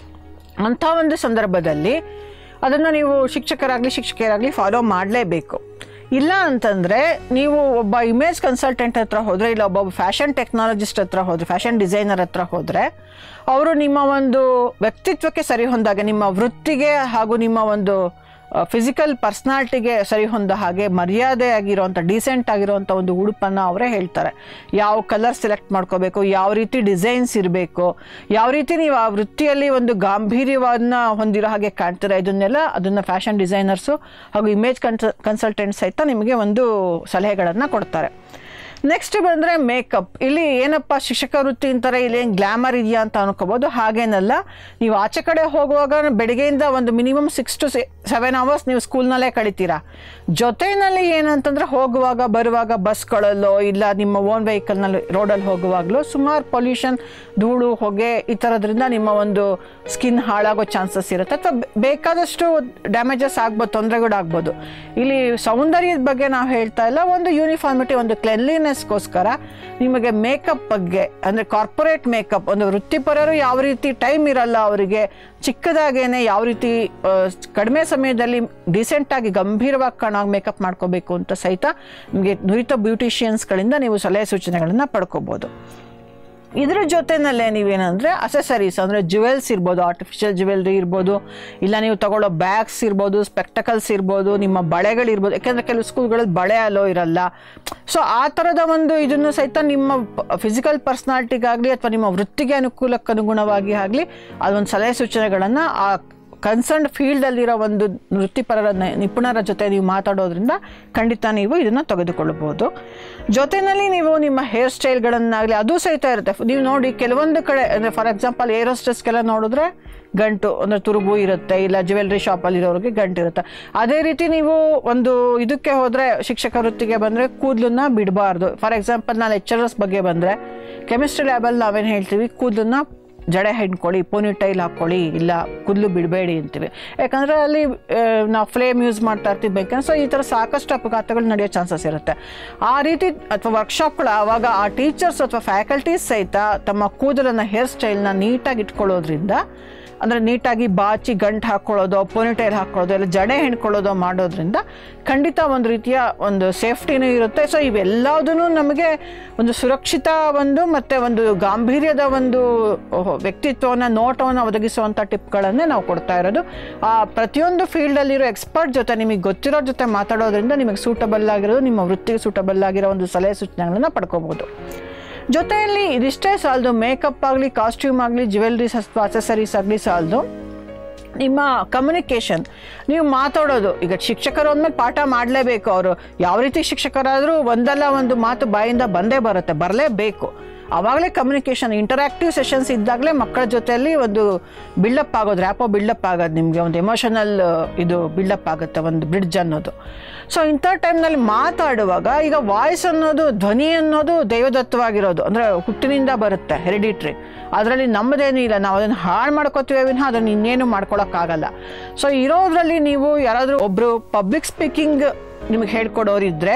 ಅಂಥ ಒಂದು ಸಂದರ್ಭದಲ್ಲಿ ಅದನ್ನು ನೀವು ಶಿಕ್ಷಕರಾಗಲಿ ಶಿಕ್ಷಕಿಯರಾಗಲಿ ಫಾಲೋ ಮಾಡಲೇಬೇಕು ಇಲ್ಲ ಅಂತಂದರೆ ನೀವು ಒಬ್ಬ ಇಮೇಜ್ ಕನ್ಸಲ್ಟೆಂಟ್ ಹತ್ರ ಹೋದರೆ ಇಲ್ಲ ಒಬ್ಬ ಫ್ಯಾಷನ್ ಟೆಕ್ನಾಲಜಿಸ್ಟ್ ಹತ್ರ ಹೋದರೆ ಫ್ಯಾಷನ್ ಡಿಸೈನರ್ ಹತ್ರ ಹೋದರೆ ಅವರು ನಿಮ್ಮ ಒಂದು ವ್ಯಕ್ತಿತ್ವಕ್ಕೆ ಸರಿ ಹೊಂದಾಗ ನಿಮ್ಮ ವೃತ್ತಿಗೆ ಹಾಗೂ ನಿಮ್ಮ ಒಂದು ಫಿಸಿಕಲ್ ಪರ್ಸ್ನಾಲಿಟಿಗೆ ಸರಿ ಹೊಂದ ಹಾಗೆ ಮರ್ಯಾದೆ ಆಗಿರೋಂಥ ಡೀಸೆಂಟ್ ಆಗಿರೋಂಥ ಒಂದು ಉಡುಪನ್ನು ಅವರೇ ಹೇಳ್ತಾರೆ ಯಾವ ಕಲರ್ ಸೆಲೆಕ್ಟ್ ಮಾಡ್ಕೋಬೇಕು ಯಾವ ರೀತಿ ಡಿಸೈನ್ಸ್ ಇರಬೇಕು ಯಾವ ರೀತಿ ನೀವು ಆ ವೃತ್ತಿಯಲ್ಲಿ ಒಂದು ಗಾಂಭೀರ್ಯವನ್ನು ಹೊಂದಿರೋ ಹಾಗೆ ಕಾಣ್ತೀರಾ ಇದನ್ನೆಲ್ಲ ಅದನ್ನು ಫ್ಯಾಷನ್ ಡಿಸೈನರ್ಸು ಹಾಗೂ ಇಮೇಜ್ ಕನ್ಸ ಕನ್ಸಲ್ಟೆಂಟ್ ಸಹಿತ ನಿಮಗೆ ಒಂದು ಸಲಹೆಗಳನ್ನು ಕೊಡ್ತಾರೆ ನೆಕ್ಸ್ಟ್ ಬಂದರೆ ಮೇಕಪ್ ಇಲ್ಲಿ ಏನಪ್ಪ ಶಿಕ್ಷಕ ವೃತ್ತಿ ಅಂತಾರೆ ಇಲ್ಲಿ ಏನು ಗ್ಲಾಮರ್ ಇದೆಯಾ ಅಂತ ಅನ್ಕೋಬೋದು ಹಾಗೇನಲ್ಲ ನೀವು ಆಚೆ ಕಡೆ ಹೋಗುವಾಗ ಬೆಳಗ್ಗೆಯಿಂದ ಒಂದು minimum six to seven hours ನೀವು ಸ್ಕೂಲ್ನಲ್ಲೇ ಕಳಿತೀರಾ ಜೊತೆಯಲ್ಲಿ ಏನಂತಂದರೆ ಹೋಗುವಾಗ ಬರುವಾಗ ಬಸ್ಗಳಲ್ಲೋ ಇಲ್ಲ ನಿಮ್ಮ ಓನ್ ವೆಹಿಕಲ್ನಲ್ಲಿ ರೋಡಲ್ಲಿ ಹೋಗುವಾಗಲೂ ಸುಮಾರು ಪೊಲ್ಯೂಷನ್ ಧೂಳು ಹೊಗೆ ಈ ಥರದ್ರಿಂದ ನಿಮ್ಮ ಒಂದು ಸ್ಕಿನ್ ಹಾಳಾಗೋ ಚಾನ್ಸಸ್ ಇರುತ್ತೆ ಅಥವಾ ಬೇಕಾದಷ್ಟು ಡ್ಯಾಮೇಜಸ್ ಆಗ್ಬೋದು ತೊಂದರೆಗಳಾಗ್ಬೋದು ಇಲ್ಲಿ ಸೌಂದರ್ಯದ ಬಗ್ಗೆ ನಾವು ಹೇಳ್ತಾ ಇಲ್ಲ ಒಂದು ಯೂನಿಫಾರ್ಮಿಟಿ ಒಂದು ಕ್ಲೆನ್ಲಿನೆಸ್ಗೋಸ್ಕರ ನಿಮಗೆ ಮೇಕಪ್ ಬಗ್ಗೆ ಅಂದರೆ ಕಾರ್ಪೊರೇಟ್ ಮೇಕಪ್ ಒಂದು ವೃತ್ತಿಪರರು ಯಾವ ರೀತಿ ಟೈಮ್ ಇರಲ್ಲ ಅವರಿಗೆ ಚಿಕ್ಕದಾಗೇನೆ ಯಾವ ರೀತಿ ಆ, ಕಡಿಮೆ ಸಮಯದಲ್ಲಿ ಡಿಸೆಂಟಾಗಿ ಗಂಭೀರವಾಗಿ ಕಾಣೋ ಮೇಕಪ್ ಮಾಡ್ಕೋಬೇಕು ಅಂತ ಸಹಿತ ನಿಮಗೆ ನುರಿತ ಬ್ಯೂಟಿಷಿಯನ್ಸ್ಗಳಿಂದ ನೀವು ಸಲಹೆ ಸೂಚನೆಗಳನ್ನು ಪಡ್ಕೋಬೋದು ಇದರ ಜೊತೆನಲ್ಲೇ ನೀವೇನಂದರೆ ಅಸೆಸರೀಸ್ ಅಂದರೆ ಜುವೆಲ್ಸ್ ಇರ್ಬೋದು ಆರ್ಟಿಫಿಷಿಯಲ್ ಜುವೆಲ್ರಿ ಇರ್ಬೋದು ಇಲ್ಲ ನೀವು ತಗೊಳ್ಳೋ ಬ್ಯಾಗ್ಸ್ ಇರ್ಬೋದು ಸ್ಪೆಕ್ಟಕಲ್ಸ್ ಇರ್ಬೋದು ನಿಮ್ಮ ಬಳೆಗಳಿರ್ಬೋದು ಯಾಕೆಂದರೆ ಕೆಲವು ಸ್ಕೂಲ್ಗಳಲ್ಲಿ ಬಳೆ ಅಲೋ ಇರಲ್ಲ ಸೊ ಆ ಥರದ ಒಂದು ಇದನ್ನು ಸಹಿತ ನಿಮ್ಮ ಫಿಸಿಕಲ್ ಪರ್ಸ್ನಾಲಿಟಿಗಾಗಲಿ ಅಥವಾ ನಿಮ್ಮ ವೃತ್ತಿಗೆ ಅನುಕೂಲಕ್ಕೆ ಅನುಗುಣವಾಗಿ ಆಗಲಿ ಅದೊಂದು ಸಲಹೆ ಸೂಚನೆಗಳನ್ನು ಆ ಕನ್ಸರ್ನ್ ಫೀಲ್ಡಲ್ಲಿರೋ ಒಂದು ವೃತ್ತಿಪರರ ನ- ನಿಪುಣರ ಜೊತೆ ನೀವು ಮಾತಾಡೋದ್ರಿಂದ ಖಂಡಿತ ನೀವು ಇದನ್ನು ತೆಗೆದುಕೊಳ್ಳಬಹುದು ಜೊತೆಯಲ್ಲಿ ನೀವು ನಿಮ್ಮ ಹೇರ್ ಸ್ಟೈಲ್ಗಳನ್ನಾಗಲಿ ಅದು ಸಹಿತ ಇರುತ್ತೆ ನೀವು ನೋಡಿ ಕೆಲವೊಂದು ಕಡೆ ಅಂದರೆ ಫಾರ್ ಎಕ್ಸಾಂಪಲ್ ಏರ್ ಹೋಸ್ಟೆಸ್ಗೆಲ್ಲ ನೋಡಿದ್ರೆ ಗಂಟು ಅಂದರೆ ತುರುಬು ಇರುತ್ತೆ ಇಲ್ಲ ಜ್ಯುವೆಲ್ರಿ ಶಾಪಲ್ಲಿ ಇರೋರಿಗೆ ಗಂಟು ಇರುತ್ತೆ ಅದೇ ರೀತಿ ನೀವು ಒಂದು ಇದಕ್ಕೆ ಹೋದರೆ ಶಿಕ್ಷಕ ವೃತ್ತಿಗೆ ಬಂದರೆ ಕೂದಲನ್ನ ಬಿಡಬಾರ್ದು ಫಾರ್ ಎಕ್ಸಾಂಪಲ್ ನಾನು ಲೆಕ್ಚರರ್ಸ್ ಬಗ್ಗೆ ಬಂದರೆ ಕೆಮಿಸ್ಟ್ರಿ ಲ್ಯಾಬಲ್ಲಿ ನಾವೇನು ಹೇಳ್ತೀವಿ ಕೂದಲನ್ನ ಜಡೆ ಹಿಂಡ್ಕೊಳ್ಳಿ ಪೋನಿ ಟೈಲ್ ಹಾಕ್ಕೊಳ್ಳಿ ಇಲ್ಲ ಕೂದಲು ಬಿಡಬೇಡಿ ಅಂತೀವಿ ಯಾಕಂದರೆ ಅಲ್ಲಿ ಆ, ನಾವು ಫ್ಲೇಮ್ ಯೂಸ್ ಮಾಡ್ತಾ ಇರ್ತೀವಿ ಬೇಕಂದ್ರೆ ಸೊ ಈ ಥರ ಸಾಕಷ್ಟು ಅಪಘಾತಗಳು ನಡೆಯೋ ಚಾನ್ಸಸ್ ಇರುತ್ತೆ ಆ ರೀತಿ ಅಥವಾ ವರ್ಕ್ಶಾಪ್ಗಳು ಆವಾಗ ಆ ಟೀಚರ್ಸ್ ಅಥವಾ ಫ್ಯಾಕಲ್ಟೀಸ್ ಸಹಿತ ತಮ್ಮ ಕೂದಲನ್ನು ಹೇರ್ ಸ್ಟೈಲ್ನ ನೀಟಾಗಿ ಇಟ್ಕೊಳ್ಳೋದ್ರಿಂದ ಅಂದರೆ ನೀಟಾಗಿ ಬಾಚಿ ಗಂಟು ಹಾಕ್ಕೊಳ್ಳೋದು ಪೋನಿಟೈಲ್ ಹಾಕ್ಕೊಳ್ಳೋದು ಇಲ್ಲ ಜಡೆ ಹೆಣ್ಕೊಳ್ಳೋದು ಮಾಡೋದ್ರಿಂದ ಖಂಡಿತ ಒಂದು ರೀತಿಯ ಒಂದು ಸೇಫ್ಟಿನೂ ಇರುತ್ತೆ ಸೊ ಇವೆಲ್ಲದೂ ನಮಗೆ ಒಂದು ಸುರಕ್ಷಿತ ಒಂದು ಮತ್ತು ಒಂದು ಗಾಂಭೀರ್ಯದ ಒಂದು ವ್ಯಕ್ತಿತ್ವವನ್ನು ನೋಟವನ್ನು ಒದಗಿಸುವಂಥ ಟಿಪ್ಗಳನ್ನೇ ನಾವು ಕೊಡ್ತಾ ಇರೋದು ಆ ಪ್ರತಿಯೊಂದು ಫೀಲ್ಡಲ್ಲಿರೋ ಎಕ್ಸ್ಪರ್ಟ್ ಜೊತೆ ನಿಮಗೆ ಗೊತ್ತಿರೋ ಜೊತೆ ಮಾತಾಡೋದ್ರಿಂದ ನಿಮಗೆ ಸೂಟಬಲ್ ಆಗಿರೋದು ನಿಮ್ಮ ವೃತ್ತಿಗೆ ಸೂಟಬಲ್ ಆಗಿರೋ ಒಂದು ಸಲಹೆ ಸೂಚನೆಗಳನ್ನು ಪಡ್ಕೋಬೋದು ಜೊತೆಯಲ್ಲಿ ಇದಿಷ್ಟೇ ಸಾಲದು ಮೇಕಪ್ ಆಗಲಿ ಕಾಸ್ಟ್ಯೂಮ್ ಆಗಲಿ ಜ್ಯುವೆಲ್ರೀಸ್ ಅಥವಾ ಅಸೆಸರೀಸ್ ಆಗಲಿ ಸಾಲದು ನಿಮ್ಮ ಕಮ್ಯುನಿಕೇಷನ್ ನೀವು ಮಾತಾಡೋದು ಈಗ ಶಿಕ್ಷಕರು ಅಂದಮೇಲೆ ಪಾಠ ಮಾಡಲೇಬೇಕು ಅವರು ಯಾವ ರೀತಿ ಶಿಕ್ಷಕರಾದರೂ ಒಂದಲ್ಲ ಒಂದು ಮಾತು ಬಾಯಿಂದ ಬಂದೇ ಬರುತ್ತೆ ಬರಲೇಬೇಕು ಆವಾಗಲೇ ಕಮ್ಯುನಿಕೇಷನ್ ಇಂಟರಾಕ್ಟಿವ್ ಸೆಷನ್ಸ್ ಇದ್ದಾಗಲೇ ಮಕ್ಕಳ ಜೊತೆಯಲ್ಲಿ ಒಂದು ಬಿಲ್ಡಪ್ ಆಗೋದು ರ್ಯಾಪೋ ಬಿಲ್ಡಪ್ ಆಗೋದು ನಿಮಗೆ ಒಂದು ಎಮೋಷನಲ್ ಇದು ಬಿಲ್ಡಪ್ ಆಗುತ್ತೆ ಒಂದು ಬ್ರಿಡ್ಜ್ ಅನ್ನೋದು ಸೊ ಇಂಥ ಟೈಮ್ನಲ್ಲಿ ಮಾತಾಡುವಾಗ ಈಗ ವಾಯ್ಸ್ ಅನ್ನೋದು ಧ್ವನಿ ಅನ್ನೋದು ದೈವದತ್ತವಾಗಿರೋದು ಅಂದರೆ ಹುಟ್ಟಿನಿಂದ ಬರುತ್ತೆ ಹೆರಿಡಿಟ್ರಿ ಅದರಲ್ಲಿ ನಮ್ಮದೇನೂ ಇಲ್ಲ ನಾವು ಅದನ್ನು ಹಾಳು ಮಾಡ್ಕೋತೀವಿ ವಿನಃ ಅದನ್ನು ಇನ್ನೇನು ಮಾಡ್ಕೊಳಕ್ಕಾಗಲ್ಲ ಸೊ ಇರೋದ್ರಲ್ಲಿ ನೀವು ಯಾರಾದರೂ ಒಬ್ಬರು ಪಬ್ಲಿಕ್ ಸ್ಪೀಕಿಂಗ್ ನಿಮಗೆ ಹೇಳ್ಕೊಡೋರಿದ್ದರೆ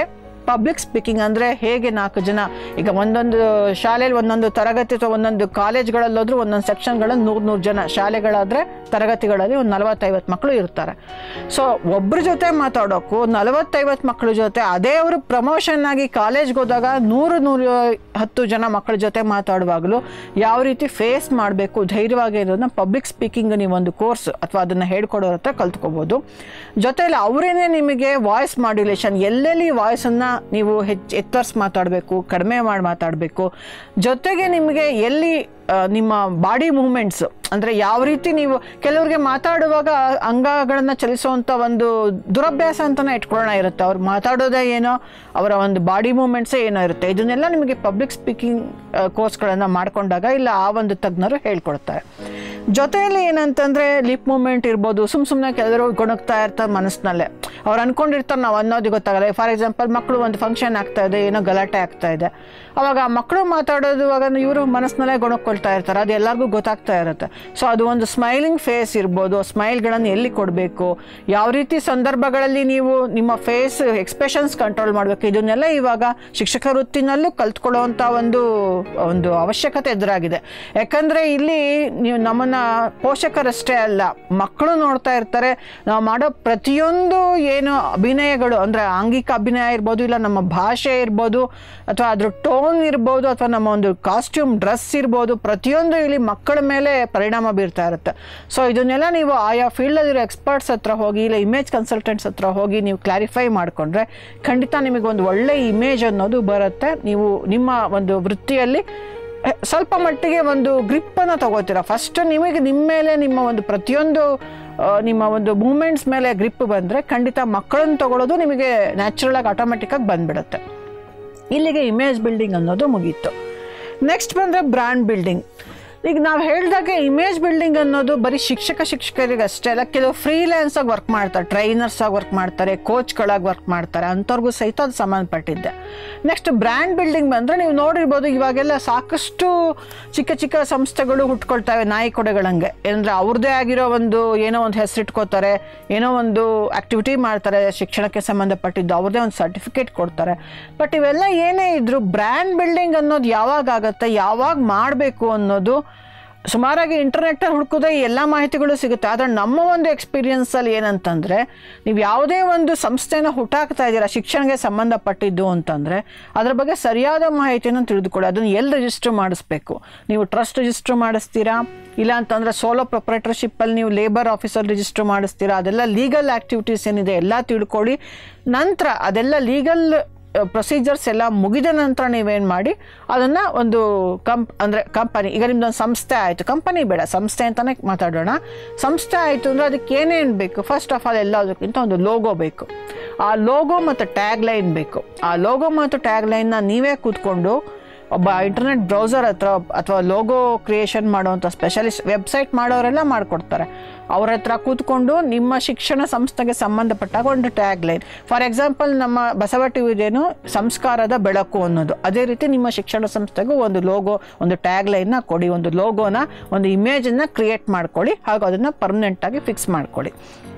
ಪಬ್ಲಿಕ್ ಸ್ಪೀಕಿಂಗ್ ಅಂದರೆ ಹೇಗೆ ನಾಲ್ಕು ಜನ ಈಗ ಒಂದೊಂದು ಶಾಲೆಯಲ್ಲಿ ಒಂದೊಂದು ತರಗತಿ ಅಥವಾ ಒಂದೊಂದು ಕಾಲೇಜ್ಗಳಲ್ಲೋದ್ರೂ ಒಂದೊಂದು ಸೆಕ್ಷನ್ಗಳಲ್ಲಿ ನೂರು ನೂರು ಜನ ಶಾಲೆಗಳಾದರೆ ತರಗತಿಗಳಲ್ಲಿ ಒಂದು ನಲವತ್ತೈವತ್ತು ಮಕ್ಕಳು ಇರ್ತಾರೆ ಸೊ ಒಬ್ಬರ ಜೊತೆ ಮಾತಾಡೋಕ್ಕೂ ನಲವತ್ತೈವತ್ತು ಮಕ್ಕಳ ಜೊತೆ ಅದೇ ಅವರು ಪ್ರಮೋಷನ್ ಆಗಿ ಕಾಲೇಜ್ಗೆ ಹೋದಾಗ ನೂರು ನೂರು ಹತ್ತು ಜನ ಮಕ್ಕಳ ಜೊತೆ ಮಾತಾಡುವಾಗಲೂ ಯಾವ ರೀತಿ ಫೇಸ್ ಮಾಡಬೇಕು ಧೈರ್ಯವಾಗಿ ಇರೋದನ್ನ ಪಬ್ಲಿಕ್ ಸ್ಪೀಕಿಂಗ್ ನೀವು ಒಂದು ಕೋರ್ಸ್ ಅಥವಾ ಅದನ್ನು ಹೇಳ್ಕೊಡೋರ ಹತ್ರ ಕಲ್ತ್ಕೋಬೋದು ಜೊತೆಯಲ್ಲಿ ಅವರೇನೆ ನಿಮಗೆ ವಾಯ್ಸ್ ಮಾಡ್ಯುಲೇಷನ್ ಎಲ್ಲೆಲ್ಲಿ ವಾಯ್ಸನ್ನು ನೀವು ಹೆಚ್ಚು ಎತ್ತರಿಸಿ ಮಾತಾಡಬೇಕು ಕಡಿಮೆ ಮಾಡಿ ಮಾತಾಡಬೇಕು ಜೊತೆಗೆ ನಿಮಗೆ ಎಲ್ಲಿ ಆ, ನಿಮ್ಮ ಬಾಡಿ ಮೂಮೆಂಟ್ಸ್ ಅಂದರೆ ಯಾವ ರೀತಿ ನೀವು ಕೆಲವ್ರಿಗೆ ಮಾತಾಡುವಾಗ ಅಂಗಗಳನ್ನು ಚಲಿಸುವಂಥ ಒಂದು ದುರಭ್ಯಾಸ ಅಂತಲೇ ಇಟ್ಕೊಳ್ಳೋಣ ಇರುತ್ತೆ ಅವ್ರು ಮಾತಾಡೋದೇ ಏನೋ ಅವರ ಒಂದು ಬಾಡಿ ಮೂಮೆಂಟ್ಸೇ ಏನೋ ಇರುತ್ತೆ ಇದನ್ನೆಲ್ಲ ನಿಮಗೆ ಪಬ್ಲಿಕ್ ಸ್ಪೀಕಿಂಗ್ ಕೋರ್ಸ್ಗಳನ್ನು ಮಾಡ್ಕೊಂಡಾಗ ಇಲ್ಲ ಆ ಒಂದು ತಜ್ಞರು ಹೇಳ್ಕೊಡ್ತಾರೆ ಜೊತೆಯಲ್ಲಿ ಏನಂತಂದರೆ ಲಿಪ್ ಮೂಮೆಂಟ್ ಇರ್ಬೋದು ಸುಮ್ಮ ಸುಮ್ಮನೆ ಕೆಲವರು ಗೊಣಗ್ತಾ ಇರ್ತಾರೆ ಮನಸ್ಸಿನಲ್ಲೇ ಅವ್ರು ಅನ್ಕೊಂಡಿರ್ತಾರೆ ನಾವು ಅನ್ನೋದು ಗೊತ್ತಾಗಲ್ಲ ಫಾರ್ ಎಕ್ಸಾಂಪಲ್ ಮಕ್ಕಳು ಒಂದು ಫಂಕ್ಷನ್ ಆಗ್ತಾ ಇದೆ ಏನೋ ಗಲಾಟೆ ಆಗ್ತಾ ಇದೆ ಅವಾಗ ಆ ಮಕ್ಕಳು ಮಾತಾಡೋದು ಇವಾಗ ಇವರು ಮನಸ್ಸಿನಲ್ಲೇ ಗೊಣಕೊಳ್ತಾ ಇರ್ತಾರೆ ಅದು ಎಲ್ಲರಿಗೂ ಗೊತ್ತಾಗ್ತಾ ಇರುತ್ತೆ ಸೊ ಅದು ಒಂದು ಸ್ಮೈಲಿಂಗ್ ಫೇಸ್ ಇರ್ಬೋದು ಸ್ಮೈಲ್ಗಳನ್ನು ಎಲ್ಲಿ ಕೊಡಬೇಕು ಯಾವ ರೀತಿ ಸಂದರ್ಭಗಳಲ್ಲಿ ನೀವು ನಿಮ್ಮ ಫೇಸ್ ಎಕ್ಸ್ಪ್ರೆಷನ್ಸ್ ಕಂಟ್ರೋಲ್ ಮಾಡಬೇಕು ಇದನ್ನೆಲ್ಲ ಇವಾಗ ಶಿಕ್ಷಕ ವೃತ್ತಿನಲ್ಲೂ ಕಲ್ತ್ಕೊಳ್ಳುವಂಥ ಒಂದು ಒಂದು ಅವಶ್ಯಕತೆ ಎದುರಾಗಿದೆ ಯಾಕಂದರೆ ಇಲ್ಲಿ ನೀವು ನಮ್ಮನ್ನು ಪೋಷಕರಷ್ಟೇ ಅಲ್ಲ ಮಕ್ಕಳು ನೋಡ್ತಾ ಇರ್ತಾರೆ ನಾವು ಮಾಡೋ ಪ್ರತಿಯೊಂದು ಏನು ಅಭಿನಯಗಳು ಅಂದರೆ ಆಂಗಿಕ ಅಭಿನಯ ಇರ್ಬೋದು ಇಲ್ಲ ನಮ್ಮ ಭಾಷೆ ಇರ್ಬೋದು ಅಥವಾ ಅದ್ರ ಟೋನ್ ಇರ್ಬೋದು ಅಥವಾ ನಮ್ಮ ಒಂದು ಕಾಸ್ಟ್ಯೂಮ್ ಡ್ರೆಸ್ ಇರ್ಬೋದು ಪ್ರತಿಯೊಂದು ಇಲ್ಲಿ ಮಕ್ಕಳ ಮೇಲೆ ಪರಿಣಾಮ ಬೀರ್ತಾ ಇರುತ್ತೆ ಸೊ ಇದನ್ನೆಲ್ಲ ನೀವು ಆಯಾ ಫೀಲ್ಡಲ್ಲಿರೋ ಎಕ್ಸ್ಪರ್ಟ್ಸ್ ಹತ್ರ ಹೋಗಿ ಇಲ್ಲ ಇಮೇಜ್ ಕನ್ಸಲ್ಟೆಂಟ್ಸ್ ಹತ್ರ ಹೋಗಿ ನೀವು ಕ್ಲಾರಿಫೈ ಮಾಡಿಕೊಂಡ್ರೆ ಖಂಡಿತ ನಿಮಗೆ ಒಂದು ಒಳ್ಳೆ ಇಮೇಜ್ ಅನ್ನೋದು ಬರುತ್ತೆ ನೀವು ನಿಮ್ಮ ಒಂದು ವೃತ್ತಿಯಲ್ಲಿ ಎ, ಸ್ವಲ್ಪ ಮಟ್ಟಿಗೆ ಒಂದು ಗ್ರಿಪ್ಪನ್ನು ತಗೋತೀರ ಫಸ್ಟ್ ನಿಮಗೆ ನಿಮ್ಮ ಮೇಲೆ ನಿಮ್ಮ ಒಂದು ಪ್ರತಿಯೊಂದು ಆ, ನಿಮ್ಮ ಒಂದು ಮೂಮೆಂಟ್ಸ್ ಮೇಲೆ ಗ್ರಿಪ್ ಬಂದರೆ ಖಂಡಿತ ಮಕ್ಕಳನ್ನು ತಗೊಳ್ಳೋದು ನಿಮಗೆ ನ್ಯಾಚುರಲಾಗಿ ಆಟೋಮೆಟಿಕ್ಕಾಗಿ ಬಂದ್ಬಿಡುತ್ತೆ ಇಲ್ಲಿಗೆ ಇಮೇಜ್ ಬಿಲ್ಡಿಂಗ್ ಅನ್ನೋದು ಮುಗೀತು ನೆಕ್ಸ್ಟ್ ಬಂದರೆ ಬ್ರ್ಯಾಂಡ್ ಬಿಲ್ಡಿಂಗ್ ಈಗ ನಾವು ಹೇಳಿದಾಗೆ ಇಮೇಜ್ ಬಿಲ್ಡಿಂಗ್ ಅನ್ನೋದು ಬರೀ ಶಿಕ್ಷಕ ಶಿಕ್ಷಕರಿಗೆ ಅಷ್ಟೇ ಅಲ್ಲ ಕೆಲವು ಫ್ರೀಲ್ಯಾನ್ಸ್ ಆಗಿ ವರ್ಕ್ ಮಾಡ್ತಾರೆ ಟ್ರೈನರ್ಸ್ ಆಗಿ ವರ್ಕ್ ಮಾಡ್ತಾರೆ ಕೋಚ್ಗಳಾಗಿ ವರ್ಕ್ ಮಾಡ್ತಾರೆ ಅಂಥವ್ರಿಗೂ ಸಹಿತ ಅದು ಸಂಬಂಧಪಟ್ಟಿದ್ದೆ ನೆಕ್ಸ್ಟ್ ಬ್ರ್ಯಾಂಡ್ ಬಿಲ್ಡಿಂಗ್ ಬಂದರೆ ನೀವು ನೋಡಿರ್ಬೋದು ಇವಾಗೆಲ್ಲ ಸಾಕಷ್ಟು ಚಿಕ್ಕ ಚಿಕ್ಕ ಸಂಸ್ಥೆಗಳು ಹುಟ್ಕೊಳ್ತವೆ ನಾಯಿ ಕೊಡೆಗಳಂಗೆ ಏನಂದರೆ ಅವ್ರದ್ದೇ ಆಗಿರೋ ಒಂದು ಏನೋ ಒಂದು ಹೆಸರಿಟ್ಕೋತಾರೆ ಏನೋ ಒಂದು ಆ್ಯಕ್ಟಿವಿಟಿ ಮಾಡ್ತಾರೆ ಶಿಕ್ಷಣಕ್ಕೆ ಸಂಬಂಧಪಟ್ಟಿದ್ದು ಅವ್ರದ್ದೇ ಒಂದು ಸರ್ಟಿಫಿಕೇಟ್ ಕೊಡ್ತಾರೆ ಬಟ್ ಇವೆಲ್ಲ ಏನೇ ಇದ್ರೂ ಬ್ರ್ಯಾಂಡ್ ಬಿಲ್ಡಿಂಗ್ ಅನ್ನೋದು ಯಾವಾಗ ಆಗುತ್ತೆ ಯಾವಾಗ ಮಾಡಬೇಕು ಅನ್ನೋದು ಸುಮಾರಾಗಿ ಇಂಟರ್ನೆಟ್ಟಲ್ಲಿ ಹುಡುಕಿದ್ರೆ ಈ ಎಲ್ಲ ಮಾಹಿತಿಗಳು ಸಿಗುತ್ತೆ ಆದರೆ ನಮ್ಮ ಒಂದು ಎಕ್ಸ್ಪೀರಿಯನ್ಸಲ್ಲಿ ಏನಂತಂದರೆ ನೀವು ಯಾವುದೇ ಒಂದು ಸಂಸ್ಥೆನ ಹುಟ್ಟಾಕ್ತಾ ಇದ್ದೀರಾ ಶಿಕ್ಷಣಕ್ಕೆ ಸಂಬಂಧಪಟ್ಟಿದ್ದು ಅಂತಂದರೆ ಅದ್ರ ಬಗ್ಗೆ ಸರಿಯಾದ ಮಾಹಿತಿಯನ್ನು ತಿಳಿದುಕೊಳ್ಳಿ ಅದನ್ನು ಎಲ್ಲಿ ರಿಜಿಸ್ಟರ್ ಮಾಡಿಸ್ಬೇಕು ನೀವು ಟ್ರಸ್ಟ್ ರಿಜಿಸ್ಟರ್ ಮಾಡಿಸ್ತೀರಾ ಇಲ್ಲ ಅಂತಂದರೆ ಸೋಲೋ ಪ್ರೊಪ್ರೇಟರ್ಶಿಪ್ಪಲ್ಲಿ ನೀವು ಲೇಬರ್ ಆಫೀಸಲ್ಲಿ ರಿಜಿಸ್ಟರ್ ಮಾಡಿಸ್ತೀರಾ ಅದೆಲ್ಲ ಲೀಗಲ್ ಆ್ಯಕ್ಟಿವಿಟೀಸ್ ಏನಿದೆ ಎಲ್ಲ ತಿಳ್ಕೊಳ್ಳಿ ನಂತರ ಅದೆಲ್ಲ ಲೀಗಲ್ ಪ್ರೊಸೀಜರ್ಸ್ ಎಲ್ಲ ಮುಗಿದ ನಂತರ ನೀವೇನು ಮಾಡಿ ಅದನ್ನು ಒಂದು ಕಂಪ್ ಅಂದರೆ ಕಂಪನಿ ಈಗ ನಿಮ್ದೊಂದು ಸಂಸ್ಥೆ ಆಯಿತು ಕಂಪನಿ ಬೇಡ ಸಂಸ್ಥೆ ಅಂತಲೇ ಮಾತಾಡೋಣ ಸಂಸ್ಥೆ ಆಯಿತು ಅಂದರೆ ಅದಕ್ಕೆ ಏನೇನು ಬೇಕು ಫಸ್ಟ್ ಆಫ್ ಆಲ್ ಎಲ್ಲದಕ್ಕಿಂತ ಒಂದು ಲೋಗೋ ಬೇಕು ಆ ಲೋಗೋ ಮತ್ತು ಟ್ಯಾಗ್ ಲೈನ್ ಬೇಕು ಆ ಲೋಗೋ ಮತ್ತು ಟ್ಯಾಗ್ ಲೈನ್ನ ನೀವೇ ಕೂತ್ಕೊಂಡು ಒಬ್ಬ ಇಂಟರ್ನೆಟ್ ಬ್ರೌಸರ್ ಹತ್ರ ಅಥವಾ ಲೋಗೋ ಕ್ರಿಯೇಷನ್ ಮಾಡುವಂಥ ಸ್ಪೆಷಲಿಸ್ಟ್ ವೆಬ್ಸೈಟ್ ಮಾಡೋರೆಲ್ಲ ಮಾಡಿಕೊಡ್ತಾರೆ ಅವ್ರ ಹತ್ರ ಕೂತ್ಕೊಂಡು ನಿಮ್ಮ ಶಿಕ್ಷಣ ಸಂಸ್ಥೆಗೆ ಸಂಬಂಧಪಟ್ಟಾಗ ಒಂದು ಟ್ಯಾಗ್ ಲೈನ್ ಫಾರ್ ಎಕ್ಸಾಂಪಲ್ ನಮ್ಮ ಬಸವ ಟಿವಿದೇನು ಸಂಸ್ಕಾರದ ಬೆಳಕು ಅನ್ನೋದು ಅದೇ ರೀತಿ ನಿಮ್ಮ ಶಿಕ್ಷಣ ಸಂಸ್ಥೆಗೂ ಒಂದು ಲೋಗೋ ಒಂದು ಟ್ಯಾಗ್ ಲೈನ್ನ ಕೊಡಿ ಒಂದು ಲೋಗೋನ ಒಂದು ಇಮೇಜನ್ನು ಕ್ರಿಯೇಟ್ ಮಾಡ್ಕೊಳ್ಳಿ ಹಾಗೂ ಅದನ್ನು ಪರ್ಮನೆಂಟಾಗಿ ಫಿಕ್ಸ್ ಮಾಡ್ಕೊಳ್ಳಿ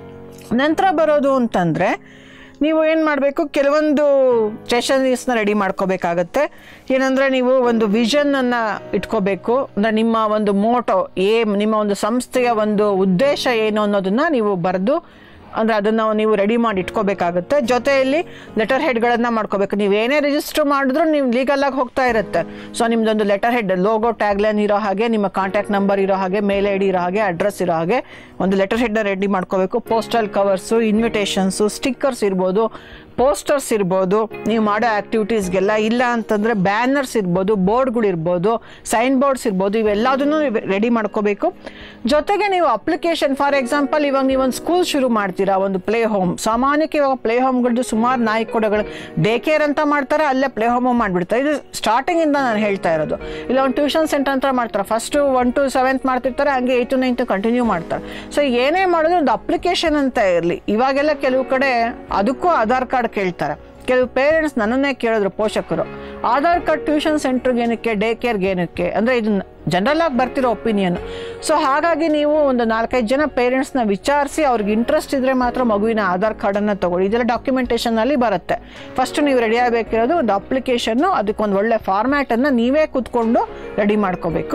ನಂತರ ಬರೋದು ಅಂತಂದರೆ ನೀವು ಏನು ಮಾಡಬೇಕು ಕೆಲವೊಂದು ಸ್ಟೇಷನರೀಸ್ನ ರೆಡಿ ಮಾಡ್ಕೋಬೇಕಾಗತ್ತೆ ಏನಂದರೆ ನೀವು ಒಂದು ವಿಷನನ್ನು ಇಟ್ಕೋಬೇಕು ಅಂದರೆ ನಿಮ್ಮ ಒಂದು ಮೋಟೋ ಏ ನಿಮ್ಮ ಒಂದು ಸಂಸ್ಥೆಯ ಒಂದು ಉದ್ದೇಶ ಏನು ಅನ್ನೋದನ್ನು ನೀವು ಬರೆದು ಅಂದರೆ ಅದನ್ನು ನೀವು ರೆಡಿ ಮಾಡಿ ಇಟ್ಕೋಬೇಕಾಗುತ್ತೆ ಜೊತೆಯಲ್ಲಿ ಲೆಟರ್ ಹೆಡ್ಗಳನ್ನು ಮಾಡ್ಕೋಬೇಕು ನೀವು ಏನೇ ರಿಜಿಸ್ಟರ್ ಮಾಡಿದ್ರು ನೀವು ಲೀಗಲಾಗಿ ಹೋಗ್ತಾ ಇರುತ್ತೆ ಸೊ ನಿಮ್ಮದೊಂದು ಲೆಟರ್ ಹೆಡ್ ಲೋಗೋ ಟ್ಯಾಗ್ಲೈನ್ ಇರೋ ಹಾಗೆ ನಿಮ್ಮ ಕಾಂಟ್ಯಾಕ್ಟ್ ನಂಬರ್ ಇರೋ ಹಾಗೆ ಮೇಲ್ ಐ ಡಿ ಇರೋ ಹಾಗೆ ಅಡ್ರೆಸ್ ಇರೋ ಹಾಗೆ ಒಂದು ಲೆಟರ್ ಹೆಡ್ನ ರೆಡಿ ಮಾಡ್ಕೋಬೇಕು ಪೋಸ್ಟಲ್ ಕವರ್ಸು ಇನ್ವಿಟೇಷನ್ಸು ಸ್ಟಿಕ್ಕರ್ಸ್ ಇರ್ಬೋದು ಪೋಸ್ಟರ್ಸ್ ಇರ್ಬೋದು ನೀವು ಮಾಡೋ ಆ್ಯಕ್ಟಿವಿಟೀಸ್ಗೆಲ್ಲ ಇಲ್ಲ ಅಂತಂದರೆ ಬ್ಯಾನರ್ಸ್ ಇರ್ಬೋದು ಬೋರ್ಡ್ಗಳು ಇರ್ಬೋದು ಸೈನ್ ಬೋರ್ಡ್ಸ್ ಇರ್ಬೋದು ಇವೆಲ್ಲದನ್ನು ರೆಡಿ ಮಾಡ್ಕೋಬೇಕು ಜೊತೆಗೆ ನೀವು ಅಪ್ಲಿಕೇಶನ್ ಫಾರ್ ಎಕ್ಸಾಂಪಲ್ ಇವಾಗ ನೀವು ಒಂದು ಸ್ಕೂಲ್ ಶುರು ಮಾಡ್ತೀರಾ ಒಂದು ಪ್ಲೇ ಹೋಮ್ ಸಾಮಾನ್ಯಕ್ಕೆ ಇವಾಗ ಪ್ಲೇ ಹೋಮ್ಗಳದ್ದು ಸುಮಾರು ನಾಯಿ ಕೊಡಗಳು ಡೇ ಕೇರ್ ಅಂತ ಮಾಡ್ತಾರೆ ಅಲ್ಲೇ ಪ್ಲೇ ಹೋಮು ಮಾಡಿಬಿಡ್ತಾರೆ ಇದು ಸ್ಟಾರ್ಟಿಂಗಿಂದ ನಾನು ಹೇಳ್ತಾ ಇರೋದು ಇಲ್ಲ ಒಂದು ಟ್ಯೂಷನ್ ಸೆಂಟರ್ ಅಂತ ಮಾಡ್ತಾರೆ ಫಸ್ಟು ಒನ್ ಟು ಸೆವೆಂತ್ ಮಾಡ್ತಿರ್ತಾರೆ ಹಂಗೆ ಏಯ್ತು ನೈನ್ತು ಕಂಟಿನ್ಯೂ ಮಾಡ್ತಾರೆ ಸೊ ಏನೇ ಮಾಡೋದು ಒಂದು ಅಪ್ಲಿಕೇಶನ್ ಅಂತ ಇರಲಿ ಇವಾಗೆಲ್ಲ ಕೆಲವು ಕಡೆ ಅದಕ್ಕೂ ಆಧಾರ್ ಕಾರ್ಡ್ ಕೇಳ್ತಾರೆ ಕೆಲವು ಪೇರೆಂಟ್ಸ್ ನನ್ನನ್ನೇ ಕೇಳಿದ್ರು ಪೋಷಕರು ಆಧಾರ್ ಕಾರ್ಡ್ ಟ್ಯೂಷನ್ ಸೆಂಟ್ರಿಗೆ ಏನಕ್ಕೆ ಡೇ ಕೇರ್ಗೆ ಏನಕ್ಕೆ ಅಂದರೆ ಇದು ಜನರಲ್ ಆಗಿ ಬರ್ತಿರೋ ಒಪಿನಿಯನ್ ಸೊ ಹಾಗಾಗಿ ನೀವು ಒಂದು ನಾಲ್ಕೈದು ಜನ ಪೇರೆಂಟ್ಸ್ನ ವಿಚಾರಿಸಿ ಅವ್ರಿಗೆ ಇಂಟ್ರೆಸ್ಟ್ ಇದ್ದರೆ ಮಾತ್ರ ಮಗುವಿನ ಆಧಾರ್ ಕಾರ್ಡನ್ನು ತಗೊಳ್ಳಿ ಇದೆಲ್ಲ ಡಾಕ್ಯುಮೆಂಟೇಷನಲ್ಲಿ ಬರುತ್ತೆ ಫಸ್ಟ್ ನೀವು ರೆಡಿ ಆಗಬೇಕಿರೋದು ಒಂದು ಅಪ್ಲಿಕೇಶನ್ನು ಅದಕ್ಕೊಂದು ಒಳ್ಳೆ ಫಾರ್ಮ್ಯಾಟನ್ನು ನೀವೇ ಕೂತ್ಕೊಂಡು ರೆಡಿ ಮಾಡ್ಕೋಬೇಕು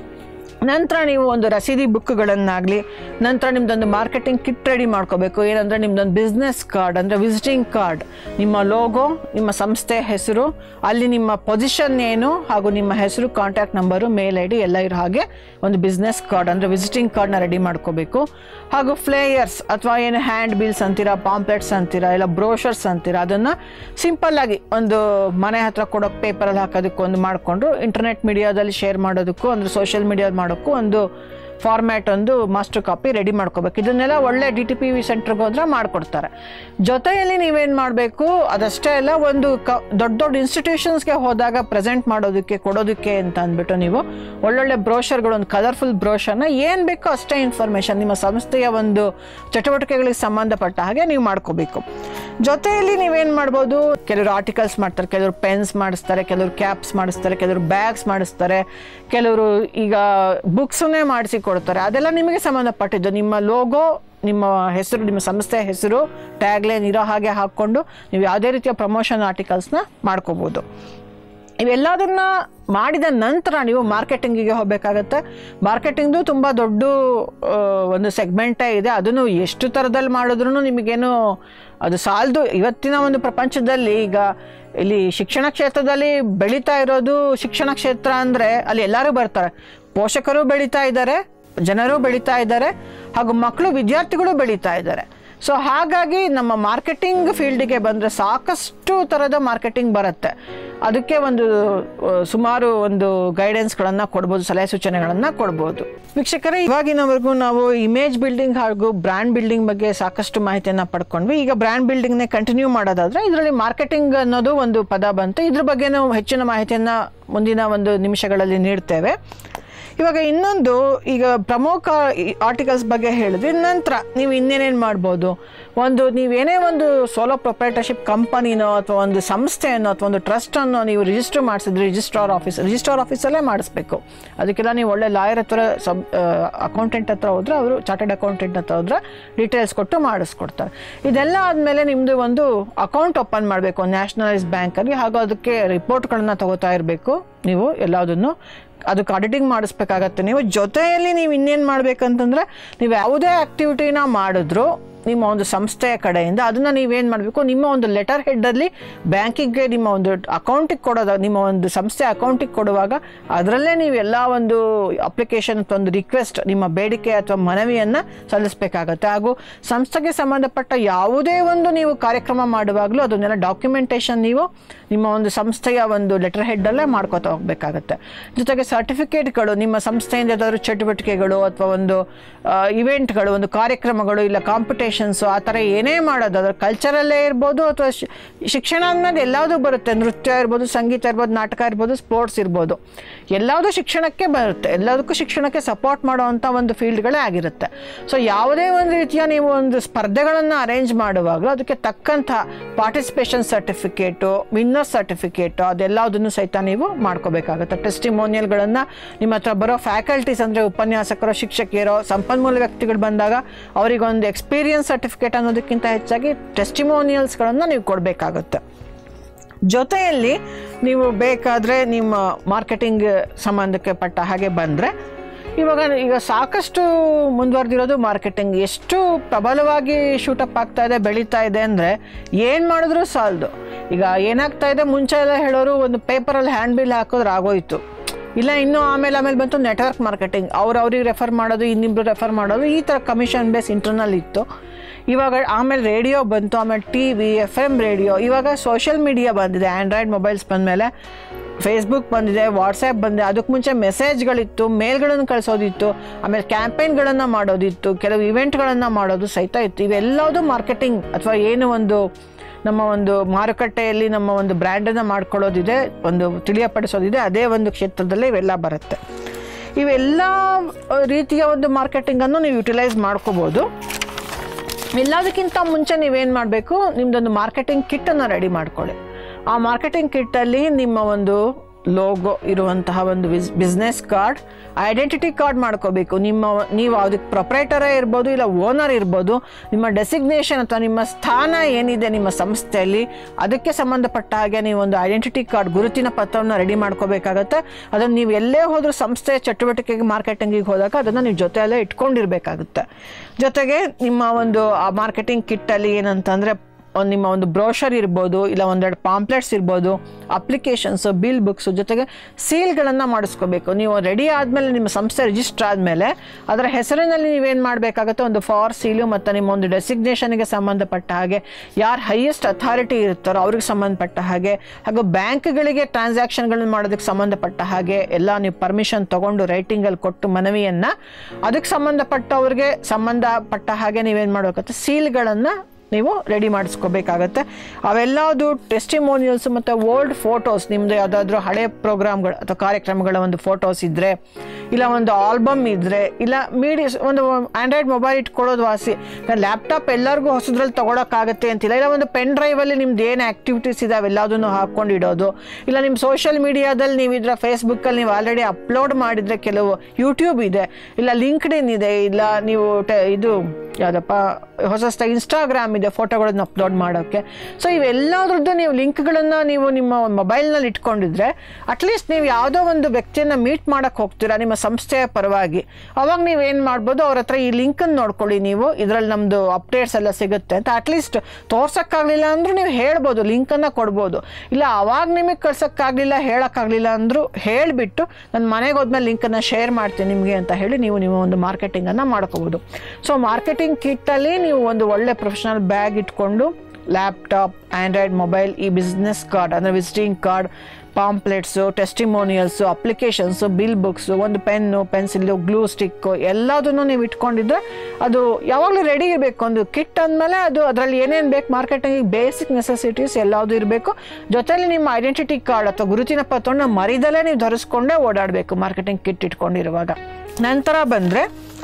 ನಂತರ ನೀವು ಒಂದು ರಸೀದಿ ಬುಕ್ಗಳನ್ನಾಗಲಿ ನಂತರ ನಿಮ್ದೊಂದು ಮಾರ್ಕೆಟಿಂಗ್ ಕಿಟ್ ರೆಡಿ ಮಾಡ್ಕೋಬೇಕು ಏನಂದರೆ ನಿಮ್ದೊಂದು ಬಿಸ್ನೆಸ್ ಕಾರ್ಡ್ ಅಂದರೆ ವಿಸಿಟಿಂಗ್ ಕಾರ್ಡ್ ನಿಮ್ಮ ಲೋಗೋ ನಿಮ್ಮ ಸಂಸ್ಥೆ ಹೆಸರು ಅಲ್ಲಿ ನಿಮ್ಮ ಪೊಸಿಷನ್ ಏನು ಹಾಗೂ ನಿಮ್ಮ ಹೆಸರು contact number mail I D ಎಲ್ಲ ಇರೋ ಹಾಗೆ ಒಂದು ಬಿಸ್ನೆಸ್ ಕಾರ್ಡ್ ಅಂದರೆ ವಿಸಿಟಿಂಗ್ ಕಾರ್ಡ್ನ ರೆಡಿ ಮಾಡ್ಕೋಬೇಕು ಹಾಗೂ ಫ್ಲೇಯರ್ಸ್ ಅಥವಾ ಏನು ಹ್ಯಾಂಡ್ ಬಿಲ್ಸ್ ಅಂತೀರಾ ಪಾಂಪ್ಲೆಟ್ಸ್ ಅಂತೀರಾ ಇಲ್ಲ ಬ್ರೋಷರ್ಸ್ ಅಂತೀರಾ ಅದನ್ನು ಸಿಂಪಲ್ಲಾಗಿ ಒಂದು ಮನೆ ಹತ್ರ ಕೊಡೋ ಪೇಪರಲ್ಲಿ ಹಾಕೋದಕ್ಕೆ ಒಂದು ಮಾಡಿಕೊಂಡು ಇಂಟರ್ನೆಟ್ ಮೀಡಿಯಾದಲ್ಲಿ ಶೇರ್ ಮಾಡೋದಕ್ಕೂ ಅಂದರೆ ಸೋಷಿಯಲ್ ಮೀಡಿಯಾದಲ್ಲಿ ಮಾಡೋಕ್ಕೂ ಒಂದು ಫಾರ್ಮ್ಯಾಟ್ ಒಂದು ಮಾಸ್ಟರ್ ಕಾಪಿ ರೆಡಿ ಮಾಡ್ಕೋಬೇಕು ಇದನ್ನೆಲ್ಲ ಒಳ್ಳೆ ಡಿ ಟಿ ಪಿ ವಿ ಸೆಂಟ್ರಿಗೆ ಹೋದ್ರೆ ಮಾಡಿಕೊಡ್ತಾರೆ ಜೊತೆಯಲ್ಲಿ ನೀವೇನು ಮಾಡಬೇಕು ಅದಷ್ಟೇ ಅಲ್ಲ ಒಂದು ಕ ದೊಡ್ಡ ದೊಡ್ಡ ಇನ್ಸ್ಟಿಟ್ಯೂಷನ್ಸ್ಗೆ ಹೋದಾಗ ಪ್ರೆಸೆಂಟ್ ಮಾಡೋದಕ್ಕೆ ಕೊಡೋದಕ್ಕೆ ಅಂತ ಅಂದ್ಬಿಟ್ಟು ನೀವು ಒಳ್ಳೊಳ್ಳೆ ಬ್ರೋಷರ್ಗಳು ಒಂದು ಕಲರ್ಫುಲ್ ಬ್ರೋಷರ್ನ ಏನು ಬೇಕೋ ಅಷ್ಟೇ ಇನ್ಫಾರ್ಮೇಷನ್ ನಿಮ್ಮ ಸಂಸ್ಥೆಯ ಒಂದು ಚಟುವಟಿಕೆಗಳಿಗೆ ಸಂಬಂಧಪಟ್ಟ ಹಾಗೆ ನೀವು ಮಾಡ್ಕೋಬೇಕು ಜೊತೆಯಲ್ಲಿ ನೀವೇನು ಮಾಡ್ಬೋದು ಕೆಲವರು ಆರ್ಟಿಕಲ್ಸ್ ಮಾಡ್ತಾರೆ ಕೆಲವರು ಪೆನ್ಸ್ ಮಾಡಿಸ್ತಾರೆ ಕೆಲವರು ಕ್ಯಾಪ್ಸ್ ಮಾಡಿಸ್ತಾರೆ ಕೆಲವರು ಬ್ಯಾಗ್ಸ್ ಮಾಡಿಸ್ತಾರೆ ಕೆಲವರು ಈಗ ಬುಕ್ಸನ್ನೇ ಮಾಡಿಸಿ ಕೊಡ್ತಾರೆ ಅದೆಲ್ಲ ನಿಮಗೆ ಸಂಬಂಧಪಟ್ಟಿದ್ದು ನಿಮ್ಮ ಲೋಗೋ ನಿಮ್ಮ ಹೆಸರು ನಿಮ್ಮ ಸಂಸ್ಥೆಯ ಹೆಸರು ಟ್ಯಾಗ್ಲೈನ್ ಇರೋ ಹಾಗೆ ಹಾಕ್ಕೊಂಡು ನೀವು ಯಾವುದೇ ರೀತಿಯ ಪ್ರಮೋಷನ್ ಆರ್ಟಿಕಲ್ಸ್ನ ಮಾಡ್ಕೋಬೋದು ಇವೆಲ್ಲದನ್ನ ಮಾಡಿದ ನಂತರ ನೀವು ಮಾರ್ಕೆಟಿಂಗಿಗೆ ಹೋಗಬೇಕಾಗತ್ತೆ ಮಾರ್ಕೆಟಿಂಗ್ದು ತುಂಬ ದೊಡ್ಡ ಆ, ಒಂದು ಸೆಗ್ಮೆಂಟೇ ಇದೆ ಅದನ್ನು ಎಷ್ಟು ಥರದಲ್ಲಿ ಮಾಡಿದ್ರೂ ನಿಮಗೇನು ಅದು ಸಾಲದು ಇವತ್ತಿನ ಒಂದು ಪ್ರಪಂಚದಲ್ಲಿ ಈಗ ಇಲ್ಲಿ ಶಿಕ್ಷಣ ಕ್ಷೇತ್ರದಲ್ಲಿ ಬೆಳೀತಾ ಇರೋದು ಶಿಕ್ಷಣ ಕ್ಷೇತ್ರ ಅಂದರೆ ಅಲ್ಲಿ ಎಲ್ಲರೂ ಬರ್ತಾರೆ ಪೋಷಕರು ಬೆಳೀತಾ ಇದ್ದಾರೆ ಜನರು ಬೆಳೀತಾ ಇದ್ದಾರೆ ಹಾಗೂ ಮಕ್ಕಳು ವಿದ್ಯಾರ್ಥಿಗಳು ಬೆಳೀತಾ ಇದ್ದಾರೆ ಸೊ ಹಾಗಾಗಿ ನಮ್ಮ ಮಾರ್ಕೆಟಿಂಗ್ ಫೀಲ್ಡಿಗೆ ಬಂದರೆ ಸಾಕಷ್ಟು ಥರದ ಮಾರ್ಕೆಟಿಂಗ್ ಬರುತ್ತೆ ಅದಕ್ಕೆ ಒಂದು ಆ, ಸುಮಾರು ಒಂದು ಗೈಡೆನ್ಸ್ಗಳನ್ನು ಕೊಡ್ಬೋದು ಸಲಹೆ ಸೂಚನೆಗಳನ್ನು ಕೊಡ್ಬೋದು ವೀಕ್ಷಕರೇ ಇವಾಗಿನವರೆಗೂ ನಾವು ಇಮೇಜ್ ಬಿಲ್ಡಿಂಗ್ ಹಾಗೂ ಬ್ರ್ಯಾಂಡ್ ಬಿಲ್ಡಿಂಗ್ ಬಗ್ಗೆ ಸಾಕಷ್ಟು ಮಾಹಿತಿಯನ್ನು ಪಡ್ಕೊಂಡ್ವಿ ಈಗ ಬ್ರ್ಯಾಂಡ್ ಬಿಲ್ಡಿಂಗ್ನೇ ಕಂಟಿನ್ಯೂ ಮಾಡೋದಾದ್ರೆ ಇದರಲ್ಲಿ ಮಾರ್ಕೆಟಿಂಗ್ ಅನ್ನೋದು ಒಂದು ಪದ ಬಂತು ಇದ್ರ ಬಗ್ಗೆ ನಾವು ಹೆಚ್ಚಿನ ಮಾಹಿತಿಯನ್ನು ಮುಂದಿನ ಒಂದು ನಿಮಿಷಗಳಲ್ಲಿ ನೀಡ್ತೇವೆ ಇವಾಗ ಇನ್ನೊಂದು ಈಗ ಪ್ರಮುಖ ಆರ್ಟಿಕಲ್ಸ್ ಬಗ್ಗೆ ಹೇಳಿದ್ವಿ ನಂತರ ನೀವು ಇನ್ನೇನೇನು ಮಾಡ್ಬೋದು ಒಂದು ನೀವೇನೇ ಒಂದು ಸೋಲೋ ಪ್ರೊಪ್ರೈಟರ್ಶಿಪ್ ಕಂಪನಿನೋ ಅಥವಾ ಒಂದು ಸಂಸ್ಥೆಯನ್ನೋ ಅಥವಾ ಒಂದು ಟ್ರಸ್ಟನ್ನು ನೀವು ರಿಜಿಸ್ಟರ್ ಮಾಡಿಸಿದ್ರೆ ರಿಜಿಸ್ಟ್ರಾರ್ ಆಫೀಸ್ ರಿಜಿಸ್ಟ್ರಾರ್ ಆಫೀಸಲ್ಲೇ ಮಾಡಿಸ್ಬೇಕು ಅದಕ್ಕೆಲ್ಲ ನೀವು ಒಳ್ಳೆ ಲಾಯರ್ ಹತ್ರ ಸಬ್ ಅಕೌಂಟೆಂಟ್ ಹತ್ರ ಹೋದ್ರೆ ಅವರು ಚಾರ್ಟೆಡ್ ಅಕೌಂಟೆಂಟ್ ಹತ್ರ ಹೋದ್ರೆ ಡೀಟೇಲ್ಸ್ ಕೊಟ್ಟು ಮಾಡಿಸ್ಕೊಡ್ತಾರೆ ಇದೆಲ್ಲ ಆದಮೇಲೆ ನಿಮ್ಮದು ಒಂದು ಅಕೌಂಟ್ ಓಪನ್ ಮಾಡಬೇಕು ನ್ಯಾಷನಲೈಸ್ ಬ್ಯಾಂಕಲ್ಲಿ ಹಾಗೂ ಅದಕ್ಕೆ ರಿಪೋರ್ಟ್ಗಳನ್ನ ತಗೋತಾ ಇರಬೇಕು ನೀವು ಎಲ್ಲದನ್ನು ಅದಕ್ಕೆ ಆಡಿಟಿಂಗ್ ಮಾಡಿಸ್ಬೇಕಾಗತ್ತೆ ನೀವು ಜೊತೆಯಲ್ಲಿ ನೀವು ಇನ್ನೇನು ಮಾಡ್ಬೇಕಂತಂದ್ರೆ ನೀವು ಯಾವುದೇ ಆ್ಯಕ್ಟಿವಿಟಿನ ಮಾಡಿದ್ರು ನಿಮ್ಮ ಒಂದು ಸಂಸ್ಥೆಯ ಕಡೆಯಿಂದ ಅದನ್ನು ನೀವೇನು ಮಾಡಬೇಕು ನಿಮ್ಮ ಒಂದು ಲೆಟರ್ ಹೆಡ್ಡಲ್ಲಿ ಬ್ಯಾಂಕಿಗೆ ನಿಮ್ಮ ಒಂದು ಅಕೌಂಟಿಗೆ ಕೊಡೋದು ನಿಮ್ಮ ಒಂದು ಸಂಸ್ಥೆ ಅಕೌಂಟಿಗೆ ಕೊಡುವಾಗ ಅದರಲ್ಲೇ ನೀವು ಎಲ್ಲ ಒಂದು ಅಪ್ಲಿಕೇಶನ್ ಅಥವಾ ಒಂದು ರಿಕ್ವೆಸ್ಟ್ ನಿಮ್ಮ ಬೇಡಿಕೆ ಅಥವಾ ಮನವಿಯನ್ನು ಸಲ್ಲಿಸಬೇಕಾಗತ್ತೆ ಹಾಗೂ ಸಂಸ್ಥೆಗೆ ಸಂಬಂಧಪಟ್ಟ ಯಾವುದೇ ಒಂದು ನೀವು ಕಾರ್ಯಕ್ರಮ ಮಾಡುವಾಗಲೂ ಅದನ್ನೆಲ್ಲ ಡಾಕ್ಯುಮೆಂಟೇಷನ್ ನೀವು ನಿಮ್ಮ ಒಂದು ಸಂಸ್ಥೆಯ ಒಂದು ಲೆಟರ್ ಹೆಡ್ಡಲ್ಲೇ ಮಾಡ್ಕೋತಾ ಹೋಗಬೇಕಾಗತ್ತೆ ಜೊತೆಗೆ ಸರ್ಟಿಫಿಕೇಟ್ಗಳು ನಿಮ್ಮ ಸಂಸ್ಥೆಯಿಂದ ಯಾವ್ದಾದ್ರು ಚಟುವಟಿಕೆಗಳು ಅಥವಾ ಒಂದು ಇವೆಂಟ್ಗಳು ಒಂದು ಕಾರ್ಯಕ್ರಮಗಳು ಇಲ್ಲ ಕಾಂಪಿಟೇಷನ್ಸು ಆ ಥರ ಏನೇ ಮಾಡೋದು ಅದರ ಕಲ್ಚರಲ್ಲೇ ಇರ್ಬೋದು ಅಥವಾ ಶಿ- ಶಿಕ್ಷಣ ಅಂದಮೇಲೆ ಎಲ್ಲದೂ ಬರುತ್ತೆ ನೃತ್ಯ ಇರ್ಬೋದು ಸಂಗೀತ ಇರ್ಬೋದು ನಾಟಕ ಇರ್ಬೋದು ಸ್ಪೋರ್ಟ್ಸ್ ಇರ್ಬೋದು ಎಲ್ಲದೂ ಶಿಕ್ಷಣಕ್ಕೆ ಬರುತ್ತೆ ಎಲ್ಲದಕ್ಕೂ ಶಿಕ್ಷಣಕ್ಕೆ ಸಪೋರ್ಟ್ ಮಾಡುವಂಥ ಒಂದು ಫೀಲ್ಡ್ಗಳೇ ಆಗಿರುತ್ತೆ ಸೊ ಯಾವುದೇ ಒಂದು ರೀತಿಯ ನೀವು ಒಂದು ಸ್ಪರ್ಧೆಗಳನ್ನು ಅರೇಂಜ್ ಮಾಡುವಾಗಲೂ ಅದಕ್ಕೆ ತಕ್ಕಂಥ ಪಾರ್ಟಿಸಿಪೇಷನ್ ಸರ್ಟಿಫಿಕೇಟು ವಿನ್ನರ್ ಸರ್ಟಿಫಿಕೇಟು ಅದೆಲ್ಲದನ್ನು ಸಹಿತ ನೀವು ಮಾಡ್ಕೋಬೇಕಾಗುತ್ತೆ ಟೆಸ್ಟಿಮೋನಿಯಲ್ಗಳನ್ನು ನಿಮ್ಮ ಹತ್ರ ಬರೋ ಫ್ಯಾಕಲ್ಟೀಸ್ ಅಂದರೆ ಉಪನ್ಯಾಸಕರು ಶಿಕ್ಷಕಿಯರು ಸಂಪನ್ಮೂಲ ವ್ಯಕ್ತಿಗಳು ಬಂದಾಗ ಅವರಿಗೊಂದು ಎಕ್ಸ್ಪೀರಿಯನ್ಸ್ ಸರ್ಟಿಫಿಕೇಟ್ ಅನ್ನೋದಕ್ಕಿಂತ ಹೆಚ್ಚಾಗಿ ಟೆಸ್ಟಿಮೋನಿಯಲ್ಸ್ಗಳನ್ನು ನೀವು ಕೊಡಬೇಕಾಗುತ್ತೆ ಜೊತೆಯಲ್ಲಿ ನೀವು ಬೇಕಾದರೆ ನಿಮ್ಮ ಮಾರ್ಕೆಟಿಂಗ್ ಸಂಬಂಧಕ್ಕೆ ಪಟ್ಟ ಹಾಗೆ ಬಂದರೆ ಇವಾಗ ಈಗ ಸಾಕಷ್ಟು ಮುಂದುವರೆದಿರೋದು ಮಾರ್ಕೆಟಿಂಗ್ ಎಷ್ಟು ಪ್ರಬಲವಾಗಿ ಶೂಟಪ್ ಆಗ್ತಾ ಇದೆ ಬೆಳೀತಾ ಇದೆ ಅಂದರೆ ಏನು ಮಾಡಿದ್ರೂ ಸಾಲದು ಈಗ ಏನಾಗ್ತಾ ಇದೆ ಮುಂಚೆ ಎಲ್ಲ ಹೇಳೋರು ಒಂದು ಪೇಪರಲ್ಲಿ ಹ್ಯಾಂಡ್ ಬಿಲ್ ಹಾಕಿದ್ರೆ ಆಗೋಯ್ತು ಇಲ್ಲ ಇನ್ನೂ ಆಮೇಲೆ ಆಮೇಲೆ ಬಂತು ನೆಟ್ವರ್ಕ್ ಮಾರ್ಕೆಟಿಂಗ್ ಅವ್ರು ಅವ್ರಿಗೆ ರೆಫರ್ ಮಾಡೋದು ಇನ್ನಿಬ್ರು ರೆಫರ್ ಮಾಡೋದು ಈ ಥರ ಕಮಿಷನ್ ಬೇಸ್ ಇಂಟರ್ನಲ್ ಇತ್ತು ಇವಾಗ ಆಮೇಲೆ ರೇಡಿಯೋ ಬಂತು ಆಮೇಲೆ T V F M radio ಇವಾಗ ಸೋಷಿಯಲ್ ಮೀಡಿಯಾ ಬಂದಿದೆ ಆ್ಯಂಡ್ರಾಯ್ಡ್ ಮೊಬೈಲ್ಸ್ ಬಂದಮೇಲೆ ಫೇಸ್ಬುಕ್ ಬಂದಿದೆ ವಾಟ್ಸಪ್ ಬಂದಿದೆ ಅದಕ್ಕೆ ಮುಂಚೆ ಮೆಸೇಜ್ಗಳಿತ್ತು ಮೇಲ್ಗಳನ್ನು ಕಳಿಸೋದಿತ್ತು ಆಮೇಲೆ ಕ್ಯಾಂಪೇನ್ಗಳನ್ನು ಮಾಡೋದಿತ್ತು ಕೆಲವು ಇವೆಂಟ್ಗಳನ್ನು ಮಾಡೋದು ಸಹಿತ ಇತ್ತು ಇವೆಲ್ಲದೂ ಮಾರ್ಕೆಟಿಂಗ್ ಅಥವಾ ಏನು ಒಂದು ನಮ್ಮ ಒಂದು ಮಾರುಕಟ್ಟೆಯಲ್ಲಿ ನಮ್ಮ ಒಂದು ಬ್ರ್ಯಾಂಡನ್ನು ಮಾಡ್ಕೊಳ್ಳೋದಿದೆ ಒಂದು ತಿಳಿಯಪಡಿಸೋದಿದೆ ಅದೇ ಒಂದು ಕ್ಷೇತ್ರದಲ್ಲೇ ಇವೆಲ್ಲ ಬರುತ್ತೆ ಇವೆಲ್ಲ ಆ, ರೀತಿಯ ಒಂದು ಮಾರ್ಕೆಟಿಂಗನ್ನು ನೀವು ಯುಟಿಲೈಸ್ ಮಾಡ್ಕೋಬೋದು ಎಲ್ಲದಕ್ಕಿಂತ ಮುಂಚೆ ನೀವೇನು ಮಾಡಬೇಕು ನಿಮ್ಮದೊಂದು ಮಾರ್ಕೆಟಿಂಗ್ ಕಿಟ್ಟನ್ನು ರೆಡಿ ಮಾಡ್ಕೊಳ್ಳಿ ಆ ಮಾರ್ಕೆಟಿಂಗ್ ಕಿಟ್ಟಲ್ಲಿ ನಿಮ್ಮ ಒಂದು ಲೋಗೋ ಇರುವಂತಹ ಒಂದು ಬಿಸ್ನೆಸ್ ಕಾರ್ಡ್ ಐಡೆಂಟಿಟಿ ಕಾರ್ಡ್ ಮಾಡ್ಕೋಬೇಕು ನಿಮ್ಮ ನೀವು ಅದಕ್ಕೆ ಪ್ರೊಪ್ರೈಟರೇ ಇರ್ಬೋದು ಇಲ್ಲ ಓನರ್ ಇರ್ಬೋದು ನಿಮ್ಮ ಡೆಸಿಗ್ನೇಷನ್ ಅಥವಾ ನಿಮ್ಮ ಸ್ಥಾನ ಏನಿದೆ ನಿಮ್ಮ ಸಂಸ್ಥೆಯಲ್ಲಿ ಅದಕ್ಕೆ ಸಂಬಂಧಪಟ್ಟ ಹಾಗೆ ನೀವು ಒಂದು ಐಡೆಂಟಿಟಿ ಕಾರ್ಡ್ ಗುರುತಿನ ಪತ್ರವನ್ನು ರೆಡಿ ಮಾಡ್ಕೋಬೇಕಾಗತ್ತೆ ಅದನ್ನು ನೀವು ಎಲ್ಲೇ ಹೋದರೂ ಸಂಸ್ಥೆಯ ಚಟುವಟಿಕೆಗೆ ಮಾರ್ಕೆಟಿಂಗಿಗೆ ಹೋದಾಗ ಅದನ್ನು ನೀವು ಜೊತೆಯಲ್ಲೇ ಇಟ್ಕೊಂಡಿರ್ಬೇಕಾಗುತ್ತೆ ಜೊತೆಗೆ ನಿಮ್ಮ ಒಂದು ಆ ಮಾರ್ಕೆಟಿಂಗ್ ಕಿಟ್ಟಲ್ಲಿ ಏನಂತಂದರೆ ಒಂದು ನಿಮ್ಮ ಒಂದು ಬ್ರೋಷರ್ ಇರ್ಬೋದು ಇಲ್ಲ ಒಂದೆರಡು ಪಾಂಪ್ಲೆಟ್ಸ್ ಇರ್ಬೋದು ಅಪ್ಲಿಕೇಶನ್ಸು ಬಿಲ್ ಬುಕ್ಸು ಜೊತೆಗೆ ಸೀಲ್ಗಳನ್ನು ಮಾಡಿಸ್ಕೋಬೇಕು ನೀವು ರೆಡಿ ಆದಮೇಲೆ ನಿಮ್ಮ ಸಂಸ್ಥೆ ರಿಜಿಸ್ಟರ್ ಆದಮೇಲೆ ಅದರ ಹೆಸರಿನಲ್ಲಿ ನೀವೇನು ಮಾಡಬೇಕಾಗುತ್ತೆ ಒಂದು ಫಾರ್ ಸೀಲು ಮತ್ತು ನಿಮ್ಮ ಒಂದು ಡೆಸಿಗ್ನೇಷನ್ಗೆ ಸಂಬಂಧಪಟ್ಟ ಹಾಗೆ ಯಾರು ಹೈಯೆಸ್ಟ್ ಅಥಾರಿಟಿ ಇರ್ತಾರೋ ಅವ್ರಿಗೆ ಸಂಬಂಧಪಟ್ಟ ಹಾಗೆ ಹಾಗೂ ಬ್ಯಾಂಕ್ಗಳಿಗೆ ಟ್ರಾನ್ಸಾಕ್ಷನ್ಗಳನ್ನ ಮಾಡೋದಕ್ಕೆ ಸಂಬಂಧಪಟ್ಟ ಹಾಗೆ ಎಲ್ಲ ನೀವು ಪರ್ಮಿಷನ್ ತೊಗೊಂಡು ರೈಟಿಂಗಲ್ಲಿ ಕೊಟ್ಟು ಮನವಿಯನ್ನು ಅದಕ್ಕೆ ಸಂಬಂಧಪಟ್ಟವ್ರಿಗೆ ಸಂಬಂಧಪಟ್ಟ ಹಾಗೆ ನೀವೇನು ಮಾಡಬೇಕಾಗುತ್ತೆ ಸೀಲ್ಗಳನ್ನು ನೀವು ರೆಡಿ ಮಾಡಿಸ್ಕೋಬೇಕಾಗತ್ತೆ ಅವೆಲ್ಲದು ಟೆಸ್ಟಿಮೋನಿಯಲ್ಸ್ ಮತ್ತು ಓಲ್ಡ್ ಫೋಟೋಸ್ ನಿಮ್ಮದು ಯಾವುದಾದ್ರೂ ಹಳೆ ಪ್ರೋಗ್ರಾಮ್ಗಳು ಅಥವಾ ಕಾರ್ಯಕ್ರಮಗಳ ಒಂದು ಫೋಟೋಸ್ ಇದ್ದರೆ ಇಲ್ಲ ಒಂದು ಆಲ್ಬಮ್ ಇದ್ದರೆ ಇಲ್ಲ ಮೀಡಿ ಒಂದು ಆ್ಯಂಡ್ರಾಯ್ಡ್ ಮೊಬೈಲ್ ಇಟ್ಕೊಳ್ಳೋದು ವಾಸಿ ಲ್ಯಾಪ್ಟಾಪ್ ಎಲ್ಲರಿಗೂ ಹೊಸದ್ರಲ್ಲಿ ತೊಗೊಳಕ್ಕಾಗತ್ತೆ ಅಂತಿಲ್ಲ ಇಲ್ಲ ಒಂದು ಪೆನ್ ಡ್ರೈವಲ್ಲಿ ನಿಮ್ದು ಏನು ಆ್ಯಕ್ಟಿವಿಟೀಸ್ ಇದೆ ಅವೆಲ್ಲದನ್ನು ಹಾಕ್ಕೊಂಡು ಇಡೋದು ಇಲ್ಲ ನಿಮ್ಮ ಸೋಷಿಯಲ್ ಮೀಡಿಯಾದಲ್ಲಿ ನೀವು ಇದರ ಫೇಸ್ಬುಕ್ಕಲ್ಲಿ ನೀವು ಆಲ್ರೆಡಿ ಅಪ್ಲೋಡ್ ಮಾಡಿದರೆ ಕೆಲವು ಯೂಟ್ಯೂಬ್ ಇದೆ ಇಲ್ಲ ಲಿಂಕ್ಡ್ ಇನ್ ಇದೆ ಇಲ್ಲ ನೀವು ಟೆ ಇದು ಯಾವುದಪ್ಪ ಹೊಸ ಇನ್ಸ್ಟಾಗ್ರಾಮ್ ಇದೆ ಫೋಟೋಗಳನ್ನು ಅಪ್ಲೋಡ್ ಮಾಡೋಕ್ಕೆ ಸೊ ಇವೆಲ್ಲದ್ರದ್ದು ನೀವು ಲಿಂಕ್ಗಳನ್ನು ನೀವು ನಿಮ್ಮ ಮೊಬೈಲ್ನಲ್ಲಿ ಇಟ್ಕೊಂಡಿದ್ರೆ ಅಟ್ಲೀಸ್ಟ್ ನೀವು ಯಾವುದೋ ಒಂದು ವ್ಯಕ್ತಿಯನ್ನು ಮೀಟ್ ಮಾಡೋಕ್ಕೆ ಹೋಗ್ತೀರಾ ನಿಮ್ಮ ಸಂಸ್ಥೆಯ ಪರವಾಗಿ ಅವಾಗ ನೀವು ಏನು ಮಾಡ್ಬೋದು ಅವ್ರ ಹತ್ರ ಈ ಲಿಂಕನ್ನು ನೋಡ್ಕೊಳ್ಳಿ ನೀವು ಇದರಲ್ಲಿ ನಮ್ಮದು ಅಪ್ಡೇಟ್ಸ್ ಎಲ್ಲ ಸಿಗುತ್ತೆ ಅಂತ ಅಟ್ಲೀಸ್ಟ್ ತೋರ್ಸೋಕ್ಕಾಗಲಿಲ್ಲ ಅಂದರೂ ನೀವು ಹೇಳ್ಬೋದು ಲಿಂಕನ್ನು ಕೊಡ್ಬೋದು ಇಲ್ಲ ಅವಾಗ ನಿಮಗೆ ಕಳ್ಸೋಕ್ಕಾಗಲಿಲ್ಲ ಹೇಳೋಕ್ಕಾಗಲಿಲ್ಲ ಅಂದರೂ ಹೇಳಿಬಿಟ್ಟು ನನ್ನ ಮನೆಗೆ ಹೋದ್ಮೇಲೆ ಲಿಂಕನ್ನು ಶೇರ್ ಮಾಡ್ತೀನಿ ನಿಮಗೆ ಅಂತ ಹೇಳಿ ನೀವು ನಿಮ್ಮ ಒಂದು ಮಾರ್ಕೆಟಿಂಗನ್ನು ಮಾಡ್ಕೋಬೋದು ಸೊ ಮಾರ್ಕೆಟಿಂಗ್ ಕಿಟ್ಟಲ್ಲಿ ನೀವು ಒಂದು ಒಳ್ಳೆ ಪ್ರೊಫೆಷನಲ್ ಬ್ಯಾಗ್ ಇಟ್ಕೊಂಡು ಲ್ಯಾಪ್ಟಾಪ್ ಆ್ಯಂಡ್ರಾಯ್ಡ್ ಮೊಬೈಲ್ ಈ ಬಿಸ್ನೆಸ್ ಕಾರ್ಡ್ ಅಂದರೆ visiting card pamphlets testimonials applications bill books ಒಂದು ಪೆನ್ನು ಪೆನ್ಸಿಲ್ಲು ಗ್ಲೂ ಸ್ಟಿಕ್ಕು ಎಲ್ಲದನ್ನು ನೀವು ಇಟ್ಕೊಂಡಿದ್ರೆ ಅದು ಯಾವಾಗಲೂ ರೆಡಿ ಇರಬೇಕು ಒಂದು ಕಿಟ್ ಅಂದಮೇಲೆ ಅದು ಅದರಲ್ಲಿ ಏನೇನು ಬೇಕು ಮಾರ್ಕೆಟಿಂಗಿಗೆ ಬೇಸಿಕ್ ನೆಸೆಸಿಟೀಸ್ ಎಲ್ಲದೂ ಇರಬೇಕು ಜೊತೆಲಿ ನಿಮ್ಮ ಐಡೆಂಟಿಟಿ ಕಾರ್ಡ್ ಅಥವಾ ಗುರುತಿನ ಪತ್ರವನ್ನು ಮರಿದಲ್ಲೇ ನೀವು ಧರಿಸ್ಕೊಂಡೇ ಓಡಾಡಬೇಕು ಮಾರ್ಕೆಟಿಂಗ್ ಕಿಟ್ ಇಟ್ಕೊಂಡಿರುವಾಗ ನಂತರ ಬಂದರೆ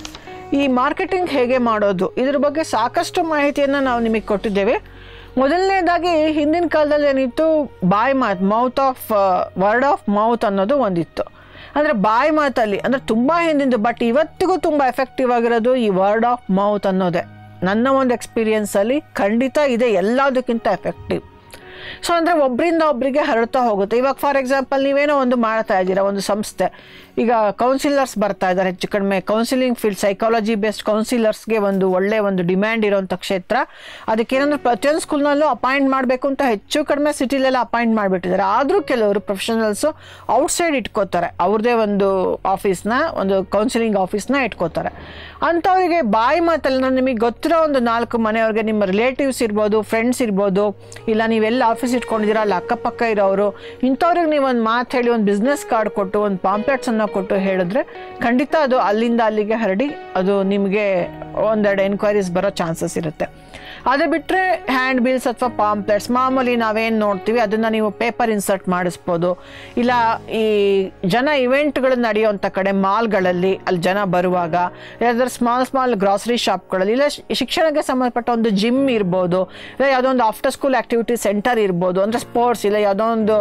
ಈ ಮಾರ್ಕೆಟಿಂಗ್ ಹೇಗೆ ಮಾಡೋದು ಇದ್ರ ಬಗ್ಗೆ ಸಾಕಷ್ಟು ಮಾಹಿತಿಯನ್ನು ನಾವು ನಿಮಗೆ ಕೊಟ್ಟಿದ್ದೇವೆ ಮೊದಲನೇದಾಗಿ ಹಿಂದಿನ ಕಾಲದಲ್ಲಿ ಏನಿತ್ತು ಬಾಯ್ ಮಾತು mouth of word of mouth ಅನ್ನೋದು ಒಂದಿತ್ತು ಅಂದರೆ ಬಾಯ್ ಮಾತಲ್ಲಿ ಅಂದರೆ ತುಂಬ ಹಿಂದಿಂದು ಬಟ್ ಇವತ್ತಿಗೂ ತುಂಬ ಎಫೆಕ್ಟಿವ್ ಆಗಿರೋದು ಈ ವರ್ಡ್ ಆಫ್ ಮೌತ್ ಅನ್ನೋದೇ ನನ್ನ ಒಂದು ಎಕ್ಸ್ಪೀರಿಯನ್ಸಲ್ಲಿ ಖಂಡಿತ ಇದೆ ಎಲ್ಲದಕ್ಕಿಂತ ಎಫೆಕ್ಟಿವ್ ಸೊ ಅಂದರೆ ಒಬ್ಬರಿಂದ ಒಬ್ಬರಿಗೆ ಹರಡ್ತಾ ಹೋಗುತ್ತೆ ಇವಾಗ ಫಾರ್ ಎಕ್ಸಾಂಪಲ್ ನೀವೇನೋ ಒಂದು ಮಾಡ್ತಾ ಇದ್ದೀರಾ ಒಂದು ಸಂಸ್ಥೆ ಈಗ ಕೌನ್ಸಿಲರ್ಸ್ ಬರ್ತಾ ಇದ್ದಾರೆ ಹೆಚ್ಚು ಕಡಿಮೆ ಕೌನ್ಸಿಲಿಂಗ್ ಫೀಲ್ಡ್ ಸೈಕಾಲಜಿ ಬೇಸ್ಡ್ ಕೌನ್ಸಿಲರ್ಸ್ಗೆ ಒಂದು ಒಳ್ಳೆ ಒಂದು ಡಿಮ್ಯಾಂಡ್ ಇರೋಂಥ ಕ್ಷೇತ್ರ ಅದಕ್ಕೇನಂದ್ರೆ ಪ್ರತಿಯೊಂದು ಸ್ಕೂಲ್ನಲ್ಲೂ ಅಪಾಯಿಂಟ್ ಮಾಡಬೇಕು ಅಂತ ಹೆಚ್ಚು ಕಡಿಮೆ ಸಿಟಿಲೆಲ್ಲ ಅಪಾಯಿಂಟ್ ಮಾಡಿಬಿಟ್ಟಿದ್ದಾರೆ ಆದರೂ ಕೆಲವರು ಪ್ರೊಫೆಷನಲ್ಸು ಔಟ್ಸೈಡ್ ಇಟ್ಕೋತಾರೆ ಅವ್ರದ್ದೇ ಒಂದು ಆಫೀಸ್ನ ಒಂದು ಕೌನ್ಸಿಲಿಂಗ್ ಆಫೀಸ್ನ ಇಟ್ಕೋತಾರೆ ಅಂಥವರಿಗೆ ಬಾಯಿ ಮಾತಲ್ಲಿ ನಾನು ನಿಮಗೆ ಗೊತ್ತಿರೋ ಒಂದು ನಾಲ್ಕು ಮನೆಯವ್ರಿಗೆ ನಿಮ್ಮ ರಿಲೇಟಿವ್ಸ್ ಇರ್ಬೋದು ಫ್ರೆಂಡ್ಸ್ ಇರ್ಬೋದು ಇಲ್ಲ ನೀವೆಲ್ಲ ಆಫೀಸ್ ಇಟ್ಕೊಂಡಿದ್ದೀರಾ ಅಲ್ಲಿ ಅಕ್ಕಪಕ್ಕ ಇರೋರು ಇಂಥವ್ರಿಗೆ ನೀವು ಒಂದು ಮಾತು ಹೇಳಿ ಒಂದು ಬಿಸ್ನೆಸ್ ಕಾರ್ಡ್ ಕೊಟ್ಟು ಒಂದು ಪಾಂಪ್ಲೆಟ್ಸನ್ನು ಕೊಟ್ಟು ಹೇಳಿದ್ರೆ ಖಂಡಿತ ಅದು ಅಲ್ಲಿಂದ ಅಲ್ಲಿಗೆ ಹರಡಿ ಅದು ನಿಮಗೆ ಒಂದೆರಡು ಎನ್ಕ್ವೈರೀಸ್ ಬರೋ ಚಾನ್ಸಸ್ ಇರುತ್ತೆ ಅದು ಬಿಟ್ಟರೆ ಹ್ಯಾಂಡ್ ಬಿಲ್ಸ್ ಅಥವಾ ಪಾಂಪ್ಲೆಟ್ಸ್ ಮಾಮೂಲಿ ನಾವೇನು ನೋಡ್ತೀವಿ ಅದನ್ನು ನೀವು ಪೇಪರ್ ಇನ್ಸರ್ಟ್ ಮಾಡಿಸ್ಬೋದು ಇಲ್ಲ ಈ ಜನ ಇವೆಂಟ್ಗಳು ನಡೆಯುವಂಥ ಕಡೆ ಮಾಲ್ಗಳಲ್ಲಿ ಅಲ್ಲಿ ಜನ ಬರುವಾಗ ಯಾವ್ದಾದ್ರು ಸ್ಮಾಲ್ ಸ್ಮಾಲ್ ಗ್ರಾಸರಿ ಶಾಪ್ಗಳಲ್ಲಿ ಇಲ್ಲ ಶಿ- ಶಿಕ್ಷಣಕ್ಕೆ ಸಂಬಂಧಪಟ್ಟ ಒಂದು ಜಿಮ್ ಇರ್ಬೋದು ಇಲ್ಲ ಯಾವುದೋ ಒಂದು ಆಫ್ಟರ್ ಸ್ಕೂಲ್ ಆ್ಯಕ್ಟಿವಿಟಿ ಸೆಂಟರ್ ಇರ್ಬೋದು ಅಂದರೆ ಸ್ಪೋರ್ಟ್ಸ್ ಇಲ್ಲ ಯಾವುದೋ ಒಂದು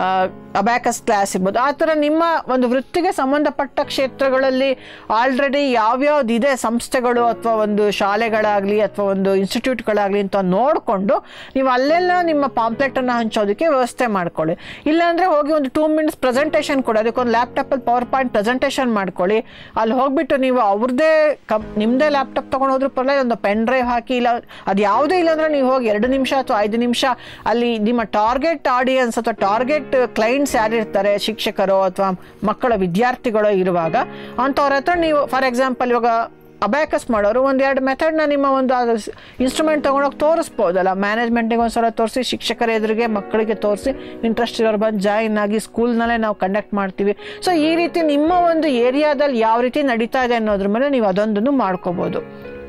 ಅಬ್ಯಾಕಸ್ ಕ್ಲಾಸ್ ಇರ್ಬೋದು ಆ ಥರ ನಿಮ್ಮ ಒಂದು ವೃತ್ತಿಗೆ ಸಂಬಂಧಪಟ್ಟ ಕ್ಷೇತ್ರಗಳಲ್ಲಿ ಆಲ್ರೆಡಿ ಯಾವ್ಯಾವ್ದು ಇದೆ ಸಂಸ್ಥೆಗಳು ಅಥವಾ ಒಂದು ಶಾಲೆಗಳಾಗಲಿ ಅಥವಾ ಒಂದು ಇನ್ಸ್ಟಿಟ್ಯೂಟ್ಗಳಾಗಲಿ ಅಂತ ನೋಡಿಕೊಂಡು ನೀವು ಅಲ್ಲೆಲ್ಲ ನಿಮ್ಮ ಪಾಂಪ್ಲೆಟನ್ನು ಹಂಚೋದಕ್ಕೆ ವ್ಯವಸ್ಥೆ ಮಾಡ್ಕೊಳ್ಳಿ ಇಲ್ಲಾಂದರೆ ಹೋಗಿ ಒಂದು ಟೂ ಮಿನಿಟ್ಸ್ ಪ್ರೆಸೆಂಟೇಷನ್ ಕೊಡಿ ಅದಕ್ಕೊಂದು ಲ್ಯಾಪ್ಟಾಪಲ್ಲಿ ಪವರ್ ಪಾಯಿಂಟ್ ಪ್ರೆಸೆಂಟೇಷನ್ ಮಾಡ್ಕೊಳ್ಳಿ ಅಲ್ಲಿ ಹೋಗ್ಬಿಟ್ಟು ನೀವು ಅವ್ರದ್ದೇ ಕಪ್ ನಿಮ್ಮದೇ ಲ್ಯಾಪ್ಟಾಪ್ ತೊಗೊಂಡು ಹೋದ್ರೂ ಪರವಾಗಿಲ್ಲ ಒಂದು ಪೆನ್ ಡ್ರೈವ್ ಹಾಕಿ ಇಲ್ಲ ಅದು ಯಾವುದೂ ಇಲ್ಲ ಅಂದರೆ ನೀವು ಹೋಗಿ ಎರಡು ನಿಮಿಷ ಅಥವಾ ಐದು ನಿಮಿಷ ಅಲ್ಲಿ ನಿಮ್ಮ ಟಾರ್ಗೆಟ್ ಆಡಿಯನ್ಸ್ ಅಥವಾ ಟಾರ್ಗೆಟ್ ಕ್ಲೈಂಟ್ಸ್ ಯಾರಿರ್ತಾರೆ ಶಿಕ್ಷಕರು ಅಥವಾ ಮಕ್ಕಳ ವಿದ್ಯಾರ್ಥಿಗಳು ಇರುವಾಗ ಅಂಥವ್ರ ಹತ್ರ ನೀವು ಫಾರ್ ಎಕ್ಸಾಂಪಲ್ ಇವಾಗ ಅಬ್ಯಾಕಸ್ ಮಾಡೋರು ಒಂದೆರಡು ಮೆಥಡ್ನ ನಿಮ್ಮ ಒಂದು ಇನ್ಸ್ಟ್ರೂಮೆಂಟ್ ತೊಗೊಂಡೋಗಿ ತೋರಿಸ್ಬೋದಲ್ಲ ಮ್ಯಾನೇಜ್ಮೆಂಟಿಗೆ ಒಂದು ಸಲ ತೋರಿಸಿ ಶಿಕ್ಷಕರ ಎದುರಿಗೆ ಮಕ್ಕಳಿಗೆ ತೋರಿಸಿ ಇಂಟ್ರೆಸ್ಟ್ ಇರೋರು ಬಂದು ಜಾಯಿನ್ ಆಗಿ ಸ್ಕೂಲ್ನಲ್ಲೇ ನಾವು ಕಂಡಕ್ಟ್ ಮಾಡ್ತೀವಿ ಸೊ ಈ ರೀತಿ ನಿಮ್ಮ ಒಂದು ಏರಿಯಾದಲ್ಲಿ ಯಾವ ರೀತಿ ನಡೀತಾ ಇದೆ ಅನ್ನೋದ್ರ ಮೇಲೆ ನೀವು ಅದೊಂದನ್ನು ಮಾಡ್ಕೋಬೋದು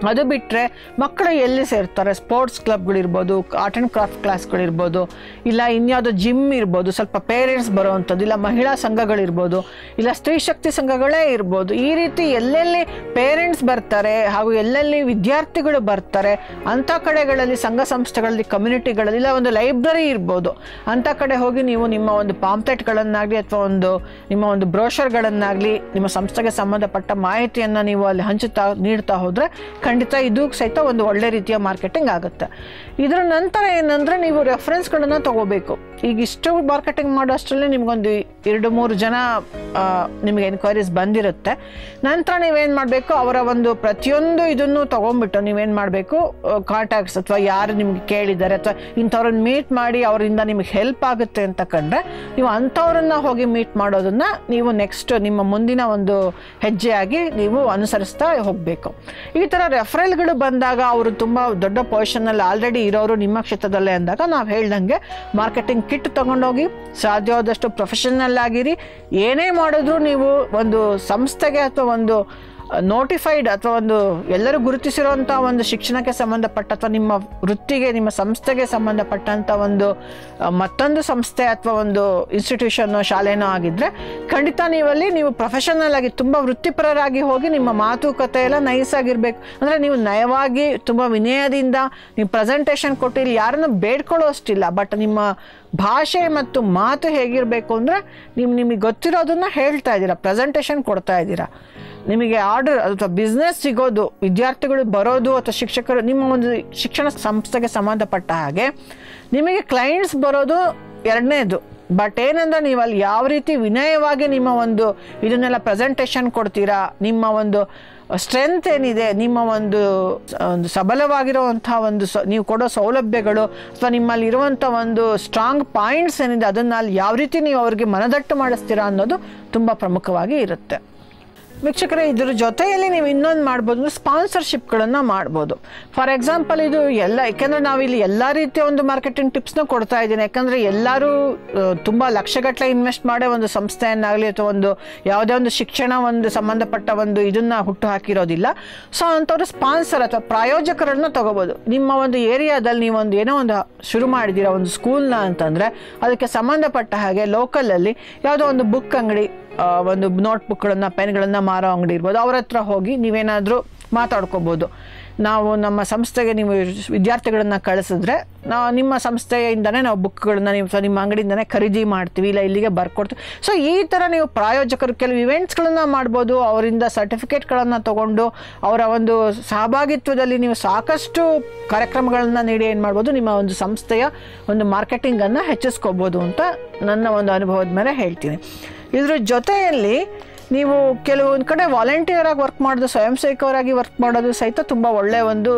ಅದು ಬಿಟ್ಟರೆ ಮಕ್ಕಳು ಎಲ್ಲಿ ಸೇರ್ತಾರೆ ಸ್ಪೋರ್ಟ್ಸ್ ಕ್ಲಬ್ಗಳಿರ್ಬೋದು ಆರ್ಟ್ ಆ್ಯಂಡ್ ಕ್ರಾಫ್ಟ್ ಕ್ಲಾಸ್ಗಳಿರ್ಬೋದು ಇಲ್ಲ ಇನ್ಯಾವುದೋ ಜಿಮ್ ಇರ್ಬೋದು ಸ್ವಲ್ಪ ಪೇರೆಂಟ್ಸ್ ಬರೋವಂಥದ್ದು ಇಲ್ಲ ಮಹಿಳಾ ಸಂಘಗಳಿರ್ಬೋದು ಇಲ್ಲ ಸ್ತ್ರೀ ಶಕ್ತಿ ಸಂಘಗಳೇ ಇರ್ಬೋದು ಈ ರೀತಿ ಎಲ್ಲೆಲ್ಲಿ ಪೇರೆಂಟ್ಸ್ ಬರ್ತಾರೆ ಹಾಗೂ ಎಲ್ಲೆಲ್ಲಿ ವಿದ್ಯಾರ್ಥಿಗಳು ಬರ್ತಾರೆ ಅಂಥ ಕಡೆಗಳಲ್ಲಿ ಸಂಘ ಸಂಸ್ಥೆಗಳಲ್ಲಿ ಕಮ್ಯುನಿಟಿಗಳಲ್ಲಿ ಇಲ್ಲ ಒಂದು ಲೈಬ್ರರಿ ಇರ್ಬೋದು ಅಂಥ ಕಡೆ ಹೋಗಿ ನೀವು ನಿಮ್ಮ ಒಂದು ಪಾಂಪ್ಲೆಟ್ಗಳನ್ನಾಗಲಿ ಅಥವಾ ಒಂದು ನಿಮ್ಮ ಒಂದು ಬ್ರೋಷರ್ಗಳನ್ನಾಗಲಿ ನಿಮ್ಮ ಸಂಸ್ಥೆಗೆ ಸಂಬಂಧಪಟ್ಟ ಮಾಹಿತಿಯನ್ನು ನೀವು ಅಲ್ಲಿ ಹಂಚುತ್ತಾ ನೀಡ್ತಾ ಹೋದರೆ ಖಂಡಿತ ಇದು ಸಹಿತ ಒಂದು ಒಳ್ಳೆ ರೀತಿಯ ಮಾರ್ಕೆಟಿಂಗ್ ಆಗುತ್ತೆ ಇದರ ನಂತರ ಏನಂದರೆ ನೀವು ರೆಫರೆನ್ಸ್ಗಳನ್ನು ತಗೋಬೇಕು ಈಗ ಇಷ್ಟು ಮಾರ್ಕೆಟಿಂಗ್ ಮಾಡೋ ಅಷ್ಟರಲ್ಲಿ ನಿಮಗೊಂದು ಎರಡು ಮೂರು ಜನ ಆ, ನಿಮಗೆ ಎನ್ಕ್ವೈರೀಸ್ ಬಂದಿರುತ್ತೆ ನಂತರ ನೀವೇನು ಮಾಡಬೇಕು ಅವರ ಒಂದು ಪ್ರತಿಯೊಂದು ಇದನ್ನು ತೊಗೊಂಡ್ಬಿಟ್ಟು ನೀವೇನು ಮಾಡಬೇಕು ಕಾಂಟ್ಯಾಕ್ಟ್ಸ್ ಅಥವಾ ಯಾರು ನಿಮ್ಗೆ ಕೇಳಿದ್ದಾರೆ ಅಥವಾ ಇಂಥವ್ರನ್ನ ಮೀಟ್ ಮಾಡಿ ಅವರಿಂದ ನಿಮಗೆ ಹೆಲ್ಪ್ ಆಗುತ್ತೆ ಅಂತ ಕಂಡ್ರೆ ನೀವು ಅಂಥವ್ರನ್ನ ಹೋಗಿ ಮೀಟ್ ಮಾಡೋದನ್ನ ನೀವು ನೆಕ್ಸ್ಟ್ ನಿಮ್ಮ ಮುಂದಿನ ಒಂದು ಹೆಜ್ಜೆಯಾಗಿ ನೀವು ಅನುಸರಿಸ್ತಾ ಹೋಗಬೇಕು ಈ ಥರ ರೆಫರಲ್ಗಳು ಬಂದಾಗ ಅವರು ತುಂಬ ದೊಡ್ಡ ಪೊಸಿಷನಲ್ಲಿ ಆಲ್ರೆಡಿ ಇರೋರು ನಿಮ್ಮ ಕ್ಷೇತ್ರದಲ್ಲೇ ಅಂದಾಗ ನಾವು ಹೇಳ್ದಂಗೆ ಮಾರ್ಕೆಟಿಂಗ್ ಕಿಟ್ ತಗೊಂಡೋಗಿ ಸಾಧ್ಯವಾದಷ್ಟು ಪ್ರೊಫೆಷನಲ್ ಆಗಿರಿ ಏನೇ ಮಾಡಿದ್ರೂ ನೀವು ಒಂದು ಸಂಸ್ಥೆಗೆ ಅಥವಾ ಒಂದು ನೋಟಿಫೈಡ್ ಅಥವಾ ಒಂದು ಎಲ್ಲರೂ ಗುರುತಿಸಿರುವಂಥ ಒಂದು ಶಿಕ್ಷಣಕ್ಕೆ ಸಂಬಂಧಪಟ್ಟ ಅಥವಾ ನಿಮ್ಮ ವೃತ್ತಿಗೆ ನಿಮ್ಮ ಸಂಸ್ಥೆಗೆ ಸಂಬಂಧಪಟ್ಟಂಥ ಒಂದು ಆ, ಮತ್ತೊಂದು ಸಂಸ್ಥೆ ಅಥವಾ ಒಂದು ಇನ್ಸ್ಟಿಟ್ಯೂಷನ್ನೋ ಶಾಲೆನೋ ಆಗಿದ್ದರೆ ಖಂಡಿತ ನೀವಲ್ಲಿ ನೀವು ಪ್ರೊಫೆಷನಲ್ ಆಗಿ ತುಂಬ ವೃತ್ತಿಪರರಾಗಿ ಹೋಗಿ ನಿಮ್ಮ ಮಾತುಕತೆ ಎಲ್ಲ ನೈಸ್ ಆಗಿರ್ಬೇಕು ಅಂದರೆ ನೀವು ನಯವಾಗಿ ತುಂಬ ವಿನಯದಿಂದ ನೀವು ಪ್ರೆಸೆಂಟೇಷನ್ ಕೊಟ್ಟು ಇಲ್ಲಿ ಯಾರನ್ನು ಬೇಡ್ಕೊಳ್ಳೋ ಅಷ್ಟಿಲ್ಲ ಬಟ್ ನಿಮ್ಮ ಭಾಷೆ ಮತ್ತು ಮಾತು ಹೇಗಿರಬೇಕು ಅಂದರೆ ನೀವು ನಿಮಗೆ ಗೊತ್ತಿರೋದನ್ನ ಹೇಳ್ತಾ ಇದ್ದೀರಾ ಪ್ರೆಸೆಂಟೇಷನ್ ಕೊಡ್ತಾ ಇದ್ದೀರಾ ನಿಮಗೆ ಆರ್ಡರ್ ಅಥವಾ ಬಿಸ್ನೆಸ್ ಸಿಗೋದು ವಿದ್ಯಾರ್ಥಿಗಳು ಬರೋದು ಅಥವಾ ಶಿಕ್ಷಕರು ನಿಮ್ಮ ಒಂದು ಶಿಕ್ಷಣ ಸಂಸ್ಥೆಗೆ ಸಂಬಂಧಪಟ್ಟ ಹಾಗೆ ನಿಮಗೆ ಕ್ಲೈಂಟ್ಸ್ ಬರೋದು ಎರಡನೇದು ಬಟ್ ಏನಂದ್ರೆ ನೀವು ಅಲ್ಲಿ ಯಾವ ರೀತಿ ವಿನಯವಾಗಿ ನಿಮ್ಮ ಒಂದು ಇದನ್ನೆಲ್ಲ ಪ್ರೆಸೆಂಟೇಷನ್ ಕೊಡ್ತೀರಾ ನಿಮ್ಮ ಒಂದು ಸ್ಟ್ರೆಂತ್ ಏನಿದೆ ನಿಮ್ಮ ಒಂದು ಒಂದು ಸಬಲವಾಗಿರುವಂಥ ಒಂದು ಸ ನೀವು ಕೊಡೋ ಸೌಲಭ್ಯಗಳು ಅಥವಾ ನಿಮ್ಮಲ್ಲಿ ಇರುವಂಥ ಒಂದು ಸ್ಟ್ರಾಂಗ್ ಪಾಯಿಂಟ್ಸ್ ಏನಿದೆ ಅದನ್ನು ಅಲ್ಲಿ ಯಾವ ರೀತಿ ನೀವು ಅವರಿಗೆ ಮನದಟ್ಟು ಮಾಡಿಸ್ತೀರಾ ಅನ್ನೋದು ತುಂಬ ಪ್ರಮುಖವಾಗಿ ಇರುತ್ತೆ ವೀಕ್ಷಕರೇ ಇದ್ರ ಜೊತೆಯಲ್ಲಿ ನೀವು ಇನ್ನೊಂದು ಮಾಡ್ಬೋದು ಅಂದ್ರೆ ಸ್ಪಾನ್ಸರ್ಶಿಪ್ಗಳನ್ನು ಮಾಡ್ಬೋದು ಫಾರ್ ಎಕ್ಸಾಂಪಲ್ ಇದು ಎಲ್ಲ ಯಾಕೆಂದರೆ ನಾವಿಲ್ಲಿ ಎಲ್ಲ ರೀತಿಯ ಒಂದು ಮಾರ್ಕೆಟಿಂಗ್ ಟಿಪ್ಸ್ನ ಕೊಡ್ತಾ ಇದ್ದೀನಿ ಯಾಕಂದರೆ ಎಲ್ಲರೂ ಆ, ತುಂಬ ಲಕ್ಷಗಟ್ಟಲೆ ಇನ್ವೆಸ್ಟ್ ಮಾಡೇ ಒಂದು ಸಂಸ್ಥೆಯನ್ನಾಗಲಿ ಅಥವಾ ಒಂದು ಯಾವುದೇ ಒಂದು ಶಿಕ್ಷಣ ಒಂದು ಸಂಬಂಧಪಟ್ಟ ಒಂದು ಇದನ್ನು ಹುಟ್ಟು ಹಾಕಿರೋದಿಲ್ಲ ಸೊ ಅಂಥವ್ರು ಸ್ಪಾನ್ಸರ್ ಅಥವಾ ಪ್ರಾಯೋಜಕರನ್ನ ತಗೋಬೋದು ನಿಮ್ಮ ಒಂದು ಏರಿಯಾದಲ್ಲಿ ನೀವು ಒಂದು ಏನೋ ಒಂದು ಶುರು ಮಾಡಿದ್ದೀರಾ ಒಂದು ಸ್ಕೂಲ್ನ ಅಂತಂದರೆ ಅದಕ್ಕೆ ಸಂಬಂಧಪಟ್ಟ ಹಾಗೆ ಲೋಕಲಲ್ಲಿ ಯಾವುದೋ ಒಂದು ಬುಕ್ ಅಂಗಡಿ ಆ, ಒಂದು ನೋಟ್ಬುಕ್ಗಳನ್ನು ಪೆನ್ಗಳನ್ನು ಮಾರೋ ಅಂಗಡಿ ಇರ್ಬೋದು ಅವ್ರ ಹತ್ರ ಹೋಗಿ ನೀವೇನಾದರೂ ಮಾತಾಡ್ಕೋಬೋದು ನಾವು ನಮ್ಮ ಸಂಸ್ಥೆಗೆ ನೀವು ವಿದ್ಯಾರ್ಥಿಗಳನ್ನು ಕಳಿಸಿದ್ರೆ ನಾವು ನಿಮ್ಮ ಸಂಸ್ಥೆಯಿಂದನೇ ನಾವು ಬುಕ್ಗಳನ್ನ ನೀವು ಅಥವಾ ನಿಮ್ಮ ಅಂಗಡಿಯಿಂದನೇ ಖರೀದಿ ಮಾಡ್ತೀವಿ ಇಲ್ಲ ಇಲ್ಲಿಗೆ ಬರ್ಕೊಡ್ತೀವಿ ಸೊ ಈ ಥರ ನೀವು ಪ್ರಾಯೋಜಕರು ಕೆಲವು ಇವೆಂಟ್ಸ್ಗಳನ್ನು ಮಾಡ್ಬೋದು ಅವರಿಂದ ಸರ್ಟಿಫಿಕೇಟ್ಗಳನ್ನು ತಗೊಂಡು ಅವರ ಒಂದು ಸಹಭಾಗಿತ್ವದಲ್ಲಿ ನೀವು ಸಾಕಷ್ಟು ಕಾರ್ಯಕ್ರಮಗಳನ್ನು ನೀಡಿ ಏನು ಮಾಡ್ಬೋದು ನಿಮ್ಮ ಒಂದು ಸಂಸ್ಥೆಯ ಒಂದು ಮಾರ್ಕೆಟಿಂಗನ್ನು ಹೆಚ್ಚಿಸ್ಕೋಬೋದು ಅಂತ ನನ್ನ ಒಂದು ಅನುಭವದ ಮೇಲೆ ಹೇಳ್ತೀನಿ ಇದ್ರ ಜೊತೆಯಲ್ಲಿ ನೀವು ಕೆಲವೊಂದು ಕಡೆ ವಾಲಂಟಿಯರ್ ಆಗಿ ವರ್ಕ್ ಮಾಡೋದು ಸ್ವಯಂ ಸೇವಕರಾಗಿ ವರ್ಕ್ ಮಾಡೋದು ಸಹಿತ ತುಂಬ ಒಳ್ಳೆಯ ಒಂದು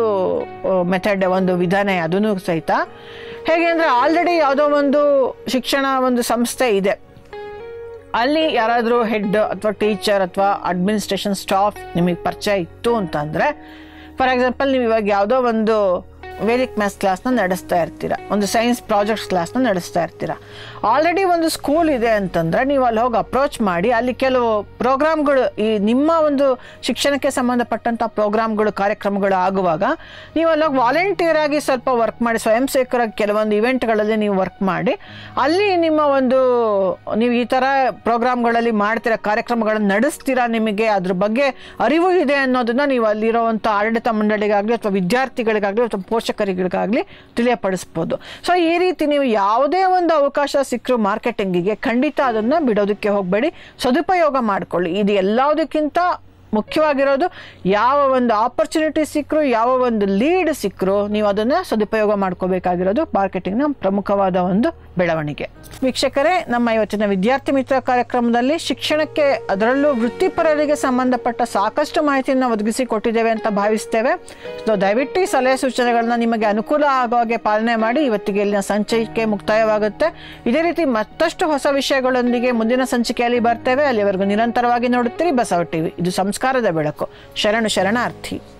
ಮೆಥಡ್ ಒಂದು ವಿಧಾನ ಅದೂ ಸಹಿತ ಹೇಗೆ ಅಂದರೆ ಆಲ್ರೆಡಿ ಯಾವುದೋ ಒಂದು ಶಿಕ್ಷಣ ಒಂದು ಸಂಸ್ಥೆ ಇದೆ ಅಲ್ಲಿ ಯಾರಾದರೂ ಹೆಡ್ ಅಥವಾ ಟೀಚರ್ ಅಥವಾ ಅಡ್ಮಿನಿಸ್ಟ್ರೇಷನ್ ಸ್ಟಾಫ್ ನಿಮಗೆ ಪರಿಚಯ ಇತ್ತು ಅಂತಂದರೆ ಫಾರ್ ಎಕ್ಸಾಂಪಲ್ ನೀವು ಇವಾಗ ಯಾವುದೋ ಒಂದು ವೇದಿಕ್ ಮ್ಯಾಥ್ಸ್ ಕ್ಲಾಸ್ನ ನಡೆಸ್ತಾ ಇರ್ತೀರಾ ಒಂದು ಸೈನ್ಸ್ ಪ್ರಾಜೆಕ್ಟ್ಸ್ ಕ್ಲಾಸ್ನ ನಡೆಸ್ತಾ ಇರ್ತೀರಾ ಆಲ್ರೆಡಿ ಒಂದು ಸ್ಕೂಲ್ ಇದೆ ಅಂತಂದರೆ ನೀವು ಅಲ್ಲಿ ಹೋಗಿ ಅಪ್ರೋಚ್ ಮಾಡಿ ಅಲ್ಲಿ ಕೆಲವು ಪ್ರೋಗ್ರಾಮ್ಗಳು ಈ ನಿಮ್ಮ ಒಂದು ಶಿಕ್ಷಣಕ್ಕೆ ಸಂಬಂಧಪಟ್ಟಂಥ ಪ್ರೋಗ್ರಾಮ್ಗಳು ಕಾರ್ಯಕ್ರಮಗಳು ಆಗುವಾಗ ನೀವು ಅಲ್ಲಿ ಹೋಗಿ ವಾಲಂಟಿಯರ್ ಆಗಿ ಸ್ವಲ್ಪ ವರ್ಕ್ ಮಾಡಿ ಸ್ವಯಂ ಸೇವಕರಾಗಿ ಕೆಲವೊಂದು ಇವೆಂಟ್ಗಳಲ್ಲಿ ನೀವು ವರ್ಕ್ ಮಾಡಿ ಅಲ್ಲಿ ನಿಮ್ಮ ಒಂದು ನೀವು ಈ ಥರ ಪ್ರೋಗ್ರಾಮ್ಗಳಲ್ಲಿ ಮಾಡ್ತೀರಾ ಕಾರ್ಯಕ್ರಮಗಳನ್ನು ನಡೆಸ್ತೀರಾ ನಿಮಗೆ ಅದ್ರ ಬಗ್ಗೆ ಅರಿವು ಇದೆ ಅನ್ನೋದನ್ನ ನೀವು ಅಲ್ಲಿರೋವಂಥ ಆಡಳಿತ ಮಂಡಳಿಗಾಗಲಿ ಅಥವಾ ವಿದ್ಯಾರ್ಥಿಗಳಿಗಾಗಲಿ ಅಥವಾ ಪೋಷಕರಿಗಳಿಗಾಗಲಿ ತಿಳಿಯಪಡಿಸ್ಬೋದು ಸೊ ಈ ರೀತಿ ನೀವು ಯಾವುದೇ ಒಂದು ಅವಕಾಶ ಸಿಕ್ಕರು ಮಾರ್ಕೆಟಿಂಗಿಗೆ ಖಂಡಿತ ಅದನ್ನು ಬಿಡೋದಕ್ಕೆ ಹೋಗಬೇಡಿ ಸದುಪಯೋಗ ಮಾಡಿಕೊಳ್ಳಿ ಇದು ಎಲ್ಲದಕ್ಕಿಂತ ಮುಖ್ಯವಾಗಿರೋದು ಯಾವ ಒಂದು ಆಪರ್ಚುನಿಟಿ ಸಿಕ್ಕರು ಯಾವ ಒಂದು ಲೀಡ್ ಸಿಕ್ಕರು ನೀವು ಅದನ್ನು ಸದುಪಯೋಗ ಮಾಡ್ಕೋಬೇಕಾಗಿರೋದು ಮಾರ್ಕೆಟಿಂಗ್ನ ಪ್ರಮುಖವಾದ ಒಂದು ಬೆಳವಣಿಗೆ ವೀಕ್ಷಕರೇ ನಮ್ಮ ಇವತ್ತಿನ ವಿದ್ಯಾರ್ಥಿ ಮಿತ್ರ ಕಾರ್ಯಕ್ರಮದಲ್ಲಿ ಶಿಕ್ಷಣಕ್ಕೆ ಅದರಲ್ಲೂ ವೃತ್ತಿಪರರಿಗೆ ಸಂಬಂಧಪಟ್ಟ ಸಾಕಷ್ಟು ಮಾಹಿತಿಯನ್ನು ಒದಗಿಸಿ ಕೊಟ್ಟಿದ್ದೇವೆ ಅಂತ ಭಾವಿಸ್ತೇವೆ ಸೊ ದಯವಿಟ್ಟು ಈ ಸಲಹೆ ಸೂಚನೆಗಳನ್ನ ನಿಮಗೆ ಅನುಕೂಲ ಆಗೋ ಹಾಗೆ ಪಾಲನೆ ಮಾಡಿ ಇವತ್ತಿಗೆ ಇಲ್ಲಿನ ಸಂಚಿಕೆ ಮುಕ್ತಾಯವಾಗುತ್ತೆ ಇದೇ ರೀತಿ ಮತ್ತಷ್ಟು ಹೊಸ ವಿಷಯಗಳೊಂದಿಗೆ ಮುಂದಿನ ಸಂಚಿಕೆಯಲ್ಲಿ ಬರ್ತೇವೆ ಅಲ್ಲಿವರೆಗೂ ನಿರಂತರವಾಗಿ ನೋಡುತ್ತೀರಿ ಬಸವ ಟಿವಿ ಇದು ಸಂಸ್ಕಾರದ ಬೆಳಕು ಶರಣು ಶರಣಾರ್ಥಿ